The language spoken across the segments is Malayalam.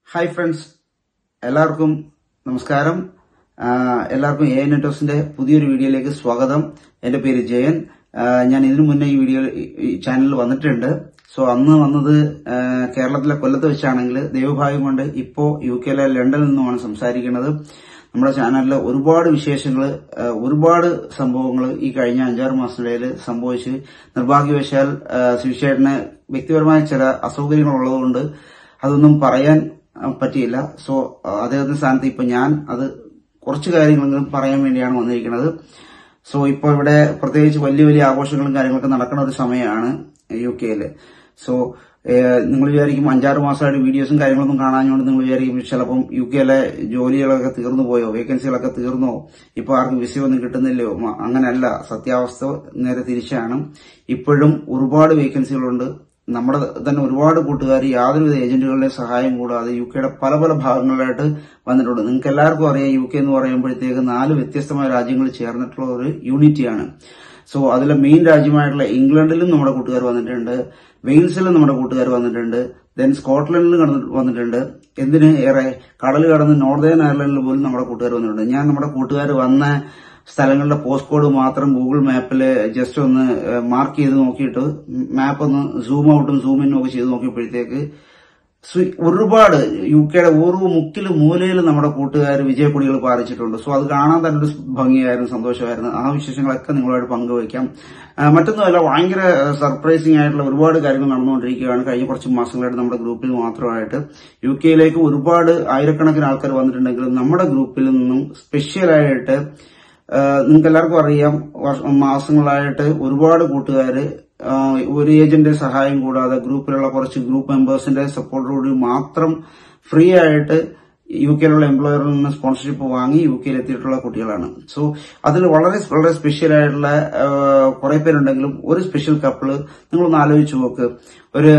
ഹായ് ഫ്രണ്ട്സ് എല്ലാവർക്കും നമസ്കാരം ആ, എല്ലാവർക്കും എ നെറ്റോസിന്റെ പുതിയൊരു വീഡിയോയിലേക്ക് സ്വാഗതം എന്റെ പേര് ജയൻ ആ, ഞാൻ ഇതിനു മുന്നേ ഈ വീഡിയോ ഈ ചാനലിൽ വന്നിട്ടുണ്ട് സോ അന്ന് വന്നത് ആ, കേരളത്തിലെ കൊല്ലത്ത് വെച്ചാണെങ്കിൽ ദൈവഭാഗ്യം കൊണ്ട് ഇപ്പോ യു കെയിലെ ലണ്ടനിൽ നിന്നുമാണ് സംസാരിക്കുന്നത് നമ്മുടെ ചാനലിൽ ഒരുപാട് വിശേഷങ്ങൾ ഒരുപാട് സംഭവങ്ങൾ ഈ കഴിഞ്ഞ അഞ്ചാറ് മാസത്തിനിടയിൽ സംഭവിച്ച് നിർഭാഗ്യവശാൽ സുവിശേഷന് വ്യക്തിപരമായ ചില അസൗകര്യങ്ങൾ ഉള്ളതുകൊണ്ട് അതൊന്നും പറയാൻ ആ, പറ്റിയില്ല സോ ആ, അദ്ദേഹത്തിന്റെ സ്ഥാനത്ത് ഇപ്പൊ ഞാൻ അത് കുറച്ച് കാര്യങ്ങളെങ്കിലും പറയാൻ വേണ്ടിയാണ് വന്നിരിക്കുന്നത് സോ ഇപ്പൊ ഇവിടെ പ്രത്യേകിച്ച് വലിയ വലിയ ആഘോഷങ്ങളും കാര്യങ്ങളൊക്കെ നടക്കുന്ന ഒരു സമയമാണ് യു കെയിൽ സോ നിങ്ങൾ വിചാരിക്കും അഞ്ചാറ് മാസമായിട്ട് വീഡിയോസും കാര്യങ്ങളൊന്നും കാണാഞ്ഞുകൊണ്ട് നിങ്ങൾ വിചാരിക്കും ചിലപ്പം യു കെയിലെ ജോലികളൊക്കെ തീർന്നു പോയോ വേക്കൻസികളൊക്കെ തീർന്നോ ഇപ്പൊ ആർക്കും വിസയൊന്നും കിട്ടുന്നില്ലയോ മ- അങ്ങനെയല്ല സത്യാവസ്ഥ നേരെ തിരിച്ചാണ് ഇപ്പോഴും ഒരുപാട് വേക്കൻസികളുണ്ട് നമ്മുടെ തന്നെ ഒരുപാട് കൂട്ടുകാർ യാതൊരുവിധ ഏജന്റുകളുടെ സഹായം കൂടാതെ യു കെയുടെ പല പല ഭാഗങ്ങളിലായിട്ട് വന്നിട്ടുണ്ട് നിങ്ങൾക്ക് എല്ലാവർക്കും അറിയാം യു കെ എന്ന് പറയുമ്പോഴത്തേക്ക് നാല് വ്യത്യസ്തമായ രാജ്യങ്ങൾ ചേർന്നിട്ടുള്ള ഒരു യൂണിറ്റിയാണ് സോ അതിലെ മെയിൻ രാജ്യമായിട്ടുള്ള ഇംഗ്ലണ്ടിലും നമ്മുടെ കൂട്ടുകാർ വന്നിട്ടുണ്ട് വെയിൽസിലും നമ്മുടെ കൂട്ടുകാർ വന്നിട്ടുണ്ട് ദെൻ സ്കോട്ട്ലൻഡിലും കടന്ന് വന്നിട്ടുണ്ട് എന്തിന് ഏറെ കടൽ കടന്ന് നോർത്തേൺ അയർലൻഡിൽ പോലും നമ്മുടെ കൂട്ടുകാർ വന്നിട്ടുണ്ട് ഞാൻ നമ്മുടെ കൂട്ടുകാർ വന്ന സ്ഥലങ്ങളുടെ പോസ്റ്റ് കോഡ് മാത്രം ഗൂഗിൾ മാപ്പിൽ ജസ്റ്റ് ഒന്ന് മാർക്ക് ചെയ്ത് നോക്കിയിട്ട് മാപ്പ് ഒന്ന് സൂം ഔട്ടും സൂം ഇന്നും ഒക്കെ ചെയ്ത് നോക്കിയപ്പോഴത്തേക്ക് സ്വി- ഒരുപാട് യു കെയുടെ ഓരോ മുക്കിലും മൂലയിലും നമ്മുടെ കൂട്ടുകാർ വിജയക്കൊടികൾ പാലിച്ചിട്ടുണ്ട് സോ അത് കാണാൻ തന്നെ ഒരു ഭംഗിയായിരുന്നു സന്തോഷമായിരുന്നു ആ വിശേഷങ്ങളൊക്കെ നിങ്ങളുമായിട്ട് പങ്കുവയ്ക്കാം ആ, മറ്റൊന്നുമല്ല ഭയങ്കര സർപ്രൈസിംഗ് ആയിട്ടുള്ള ഒരുപാട് കാര്യങ്ങൾ നടന്നുകൊണ്ടിരിക്കുകയാണ് കഴിഞ്ഞ കുറച്ച് മാസങ്ങളായിട്ട് നമ്മുടെ ഗ്രൂപ്പിൽ മാത്രമായിട്ട് യു കെയിലേക്ക് ഒരുപാട് ആയിരക്കണക്കിന് ആൾക്കാർ വന്നിട്ടുണ്ടെങ്കിലും നമ്മുടെ ഗ്രൂപ്പിൽ നിന്നും സ്പെഷ്യലായിട്ട് നിങ്ങൾക്ക് എല്ലാവർക്കും അറിയാം വർഷ- മാസങ്ങളായിട്ട് ഒരുപാട് കൂട്ടുകാര് ആ, ഒരു ഏജന്റ് സഹായം കൂടാതെ ഗ്രൂപ്പിലുള്ള കുറച്ച് ഗ്രൂപ്പ് മെമ്പേഴ്സിന്റെ സപ്പോർട്ടോടുകൂടി മാത്രം ഫ്രീ ആയിട്ട് യു കെയിലുള്ള എംപ്ലോയറിൽ നിന്ന് സ്പോൺസർഷിപ്പ് വാങ്ങി യു കെയിൽ എത്തിയിട്ടുള്ള കുട്ടികളാണ് സോ അതിൽ വളരെ വളരെ സ്പെഷ്യൽ ആയിട്ടുള്ള കുറെ പേരുണ്ടെങ്കിലും ഒരു സ്പെഷ്യൽ കപ്പിള് നിങ്ങളൊന്ന് ആലോചിച്ച് നോക്ക് ഒരു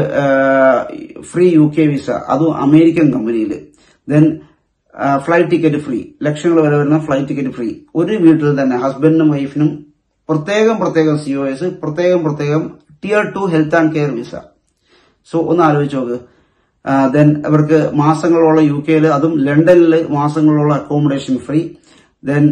ഫ്രീ യു കെ വിസ അതും അമേരിക്കൻ കമ്പനിയിൽ ദെൻ ഫ്ലൈറ്റ് ടിക്കറ്റ് ഫ്രീ ലക്ഷങ്ങൾ വരെ വരുന്ന ഫ്ലൈറ്റ് ടിക്കറ്റ് ഫ്രീ ഒരു വീട്ടിൽ തന്നെ ഹസ്ബൻഡിനും വൈഫിനും പ്രത്യേകം പ്രത്യേകം സി ഒ എസ് പ്രത്യേകം പ്രത്യേകം tier two health and care visa so ഒന്ന് ആലോചിച്ച് നോക്ക് ദെൻ അവർക്ക് മാസങ്ങളോളം യു കെയിൽ അതും ലണ്ടനിൽ മാസങ്ങളോളം അക്കോമഡേഷൻ ഫ്രീ ദെൻ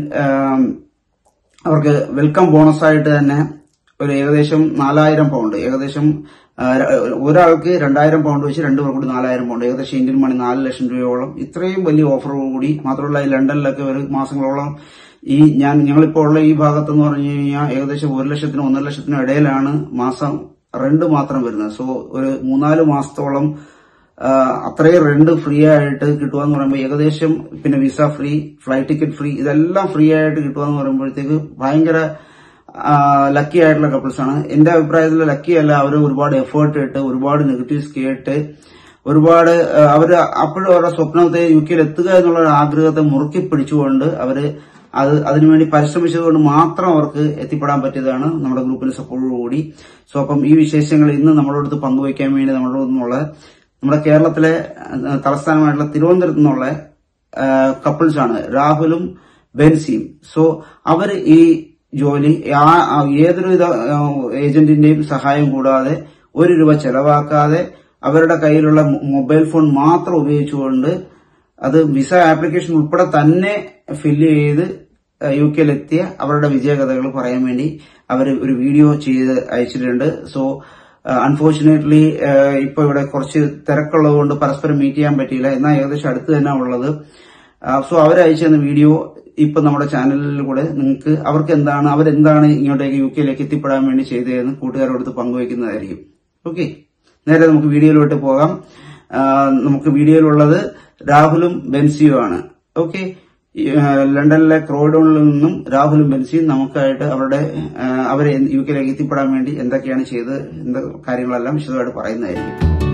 അവർക്ക് വെൽക്കം ബോണസ് ആയിട്ട് തന്നെ ഒരു ഏകദേശം നാലായിരം പൗണ്ട് ഏകദേശം ആ, ര- ഒരാൾക്ക് രണ്ടായിരം പൗണ്ട് വെച്ച് രണ്ടു പേർ കൂടി നാലായിരം പൗണ്ട് ഏകദേശം ഇന്ത്യൻ മണി നാല് ലക്ഷം രൂപയോളം ഇത്രയും വലിയ ഓഫറോട് കൂടി മാത്രമല്ല ഈ ലണ്ടനിലൊക്കെ ഒരു മാസങ്ങളോളം ഈ ഞാൻ ഞങ്ങളിപ്പോൾ ഉള്ള ഈ ഭാഗത്തെന്ന് പറഞ്ഞു കഴിഞ്ഞാൽ ഏകദേശം ഒരു ലക്ഷത്തിനും ഒന്നര ലക്ഷത്തിനും ഇടയിലാണ് മാസം റെന്റ് മാത്രം വരുന്നത് സോ ഒരു മൂന്നാല് മാസത്തോളം ആ, അത്രയും റെന്റ് ഫ്രീ ആയിട്ട് കിട്ടുക എന്ന് പറയുമ്പോൾ ഏകദേശം പിന്നെ visa free flight ticket free ഇതെല്ലാം ഫ്രീ ആയിട്ട് കിട്ടുക എന്ന് പറയുമ്പോഴത്തേക്ക് ഭയങ്കര ലക്കി ആയിട്ടുള്ള കപ്പിൾസ് ആണ് എന്റെ അഭിപ്രായത്തിൽ ലക്കി അല്ല അവർ ഒരുപാട് എഫേർട്ട് ഇട്ട് ഒരുപാട് നെഗറ്റീവ്സ് കേട്ട് ഒരുപാട് ആ, അവര് അപ്പോഴും അവരുടെ സ്വപ്നത്തെ യു കെയിൽ എത്തുക എന്നുള്ള ഒരു ആഗ്രഹത്തെ മുറുക്കി പിടിച്ചുകൊണ്ട് അവര് അത് അതിനുവേണ്ടി പരിശ്രമിച്ചതുകൊണ്ട് മാത്രം അവർക്ക് എത്തിപ്പെടാൻ പറ്റിയതാണ് നമ്മുടെ ഗ്രൂപ്പിന്റെ സപ്പോർട്ടോടുകൂടി സോ അപ്പം ഈ വിശേഷങ്ങൾ ഇന്ന് നമ്മളോട് അടുത്ത് പങ്കുവയ്ക്കാൻ വേണ്ടി നമ്മളോട് നിന്നുള്ള നമ്മുടെ കേരളത്തിലെ ആ, തലസ്ഥാനമായിട്ടുള്ള തിരുവനന്തപുരത്ത് നിന്നുള്ള കപ്പിൾസ് ആണ് രാഹുലും ബെൻസിയും സോ അവർ ഈ ജോലി ആ- ആ ഏതൊരുവിധ ആ, ഏജന്റിന്റെയും സഹായം കൂടാതെ ഒരു രൂപ ചെലവാക്കാതെ അവരുടെ കയ്യിലുള്ള മൊ- മൊബൈൽ ഫോൺ മാത്രം ഉപയോഗിച്ചുകൊണ്ട് അത് വിസ ആപ്ലിക്കേഷൻ ഉൾപ്പെടെ തന്നെ ഫില്ല് ചെയ്ത് യു കെയിലെത്തിയ അവരുടെ വിജയകഥകൾ പറയാൻ വേണ്ടി അവർ ഒരു വീഡിയോ ചെയ്ത് അയച്ചിട്ടുണ്ട് സോ അൺഫോർച്ചുനേറ്റ്ലി ഇപ്പൊ ഇവിടെ കുറച്ച് തിരക്കുള്ളത് കൊണ്ട് പരസ്പരം മീറ്റ് ചെയ്യാൻ പറ്റിയില്ല എന്നാൽ ഏകദേശം അടുത്ത് തന്നെ ഉള്ളത് സോ അവരയച്ചു തന്ന വീഡിയോ ഇപ്പൊ നമ്മുടെ ചാനലിലൂടെ നിങ്ങൾക്ക് അവർക്ക് എന്താണ് അവരെന്താണ് ഇങ്ങോട്ടേക്ക് യു കെയിലേക്ക് എത്തിപ്പെടാൻ വേണ്ടി ചെയ്തതെന്ന് കൂട്ടുകാരോട് പങ്കുവയ്ക്കുന്നതായിരിക്കും ഓക്കെ നേരെ നമുക്ക് വീഡിയോയിലോട്ട് പോകാം ആ, നമുക്ക് വീഡിയോയിലുള്ളത് രാഹുലും ബെൻസിയും ആണ് ഓക്കെ ലണ്ടനിലെ ക്രോഡോണിൽ നിന്നും രാഹുലും ബെൻസിയും നമുക്കായിട്ട് അവരുടെ ആ, അവരെ യു കെയിലേക്ക് എത്തിപ്പെടാൻ വേണ്ടി എന്തൊക്കെയാണ് ചെയ്ത് എന്താ കാര്യങ്ങളെല്ലാം വിശദമായിട്ട് പറയുന്നതായിരിക്കും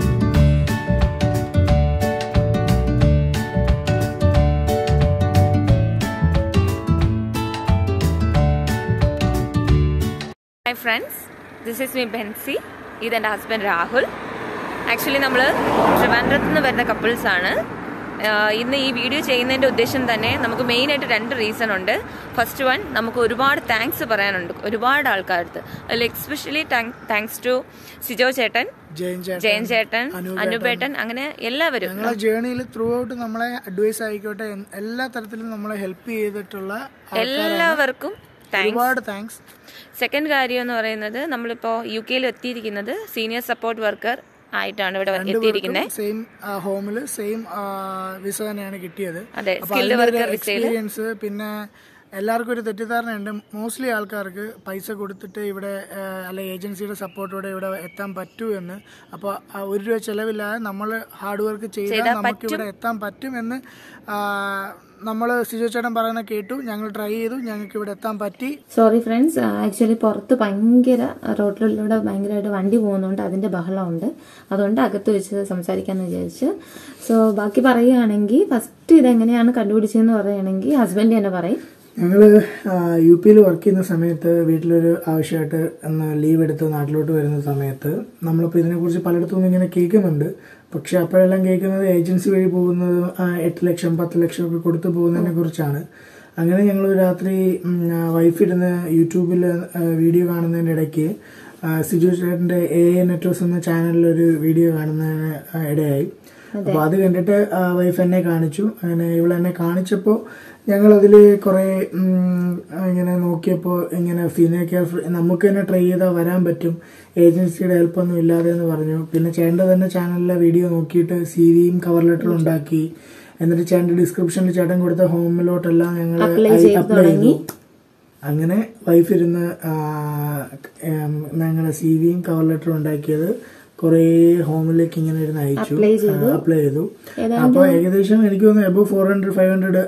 hi friends this is me Benzy ഇതെൻ്റെ ഹസ്ബൻഡ് രാഹുൽ ആക്ച്വലി നമ്മൾ ട്രിവാൻഡ്രത്ത് നിന്ന് വരുന്ന കപ്പിൾസ് ആണ് ആഹ് ഇന്ന് ഈ വീഡിയോ ചെയ്യുന്നതിൻ്റെ ഉദ്ദേശം തന്നെ നമുക്ക് മെയിനായിട്ട് രണ്ട് റീസൺ ഉണ്ട് ഫസ്റ്റ് വൺ നമുക്ക് ഒരുപാട് താങ്ക്സ് പറയാനുണ്ട് ഒരുപാട് ആൾക്കാർക്ക് അതിൽ എക്സ്പെഷ്യലി താങ്ക്സ് ടു സിജോ ചേട്ടൻ ജയൻ ചേട്ടൻ ജയൻ ചേട്ടൻ അനൂപേട്ടൻ. അനുപേട്ടൻ അങ്ങനെ എല്ലാവരും ഞങ്ങളെ ജേണിയിൽ ത്രൂ ഔട്ട് നമ്മളെ അഡ്വൈസ് ആയിക്കോട്ടെ എൻ- എല്ലാ തരത്തിലും നമ്മളെ ഹെൽപ്പ് ചെയ്തിട്ടുള്ള ആൾക്കാരാണ്. എല്ലാവർക്കും താങ്ക്സ് ഒരുപാട് താങ്ക്സ് സെക്കൻഡ് കാര്യം എന്ന് പറയുന്നത് നമ്മളിപ്പോൾ യു കെയിൽ എത്തിയിരിക്കുന്നത് സീനിയർ സപ്പോർട്ട് വർക്കർ ആയിട്ടാണ് ഇവിടെ എത്തിയിരിക്കുന്നത് സെയിം ഹോമിൽ സെയിം വിസ തന്നെയാണ് കിട്ടിയത് അതെ അപ്പൊ സ്കിൽഡ് അതിന്റെ ഒരു വർക്കർ വിസയിൽ എക്സ്പീരിയൻസ് പിന്നെ എല്ലാവർക്കും ഒരു തെറ്റിദ്ധാരണയുണ്ട് മോസ്റ്റ്ലി ആൾക്കാർക്ക് പൈസ കൊടുത്തിട്ട് ഇവിടെ ആ, അല്ലെ ഏജൻസിയുടെ സപ്പോർട്ടോടെ ഇവിടെ എത്താൻ പറ്റൂ എന്ന് അപ്പോൾ ഒരു രൂപ ചെലവില്ലാതെ നമ്മൾ ഹാർഡ് വർക്ക് ചെയ്താൽ നമുക്ക് ഇവിടെ എത്താൻ പറ്റുമെന്ന് നമ്മൾ സിജോ ചേട്ടൻ പറയുന്ന കേട്ടു ഞങ്ങൾ ട്രൈ ചെയ്തു ഞങ്ങൾക്ക് ഇവിടെ എത്താൻ പറ്റി സോറി ഫ്രണ്ട്സ് ആക്ച്വലി പുറത്ത് ഭയങ്കര റോഡിലൂടെ ഭയങ്കരമായിട്ട് വണ്ടി പോകുന്നതുകൊണ്ട് അതിന്റെ ബഹളമുണ്ട് അതുകൊണ്ട് അകത്ത് വെച്ച് സംസാരിക്കാന്ന് വിചാരിച്ചു സോ ബാക്കി പറയുകയാണെങ്കിൽ ഫസ്റ്റ് ഇതെങ്ങനെയാണ് കണ്ടുപിടിച്ചതെന്ന് പറയുകയാണെങ്കിൽ ഹസ്ബൻഡ് തന്നെ പറയും ഞങ്ങൾ യു പിയിൽ വർക്ക് ചെയ്യുന്ന സമയത്ത് വീട്ടിലൊരു ആവശ്യമായിട്ട് ഒന്ന് ലീവ് എടുത്ത് നാട്ടിലോട്ട് വരുന്ന സമയത്ത് നമ്മളിപ്പോൾ ഇതിനെക്കുറിച്ച് പലയിടത്തും ഇങ്ങനെ കേൾക്കുന്നുണ്ട് പക്ഷെ അപ്പോഴെല്ലാം കേൾക്കുന്നത് ഏജൻസി വഴി പോകുന്നത് ആ, എട്ട് ലക്ഷം പത്ത് ലക്ഷം ഒക്കെ കൊടുത്തു പോകുന്നതിനെ കുറിച്ചാണ് അങ്ങനെ ഞങ്ങൾ രാത്രി വൈഫ് ഇരുന്ന് യൂട്യൂബിൽ വീഡിയോ കാണുന്നതിൻ്റെ ഇടയ്ക്ക് ആ, സിജു ചേട്ടൻ്റെ എ എ നെറ്റ്വർക്സ് എന്ന ചാനലിൽ ഒരു വീഡിയോ കാണുന്നതിന് ആ, ഇടയായി അപ്പോൾ അത് കണ്ടിട്ട് വൈഫ് എന്നെ കാണിച്ചു അങ്ങനെ ഇവൾ എന്നെ കാണിച്ചപ്പോൾ ഞങ്ങൾ അതിൽ കുറേ ഉം, ഇങ്ങനെ നോക്കിയപ്പോൾ ഇങ്ങനെ ഫീമെയിൽ കെയർ നമുക്ക് തന്നെ ട്രൈ ചെയ്താൽ വരാൻ പറ്റും ഏജൻസിയുടെ ഹെൽപ്പൊന്നും ഇല്ലാതെ എന്ന് പറഞ്ഞു പിന്നെ ചേട്ടൻ്റെ തന്നെ ചാനലിലെ വീഡിയോ നോക്കിയിട്ട് സി വിയും കവർ ലെറ്ററും ഉണ്ടാക്കി എന്നിട്ട് ചേട്ടൻ്റെ ഡിസ്ക്രിപ്ഷനിൽ ചേട്ടൻ കൊടുത്ത ഹോമിലോട്ടെല്ലാം ഞങ്ങൾ അപ്ലൈ ചെയ്തു അങ്ങനെ വൈഫ് ഇരുന്ന് ഞങ്ങളെ സി വിയും കവർ ലെറ്ററും ഉണ്ടാക്കിയത് കുറേ ഹോമിലേക്ക് ഇങ്ങനെ ഇരുന്ന് അയച്ചു അപ്ലൈ ചെയ്തു അപ്പൊ ഏകദേശം എനിക്ക് തോന്നുന്നു above four hundred five hundred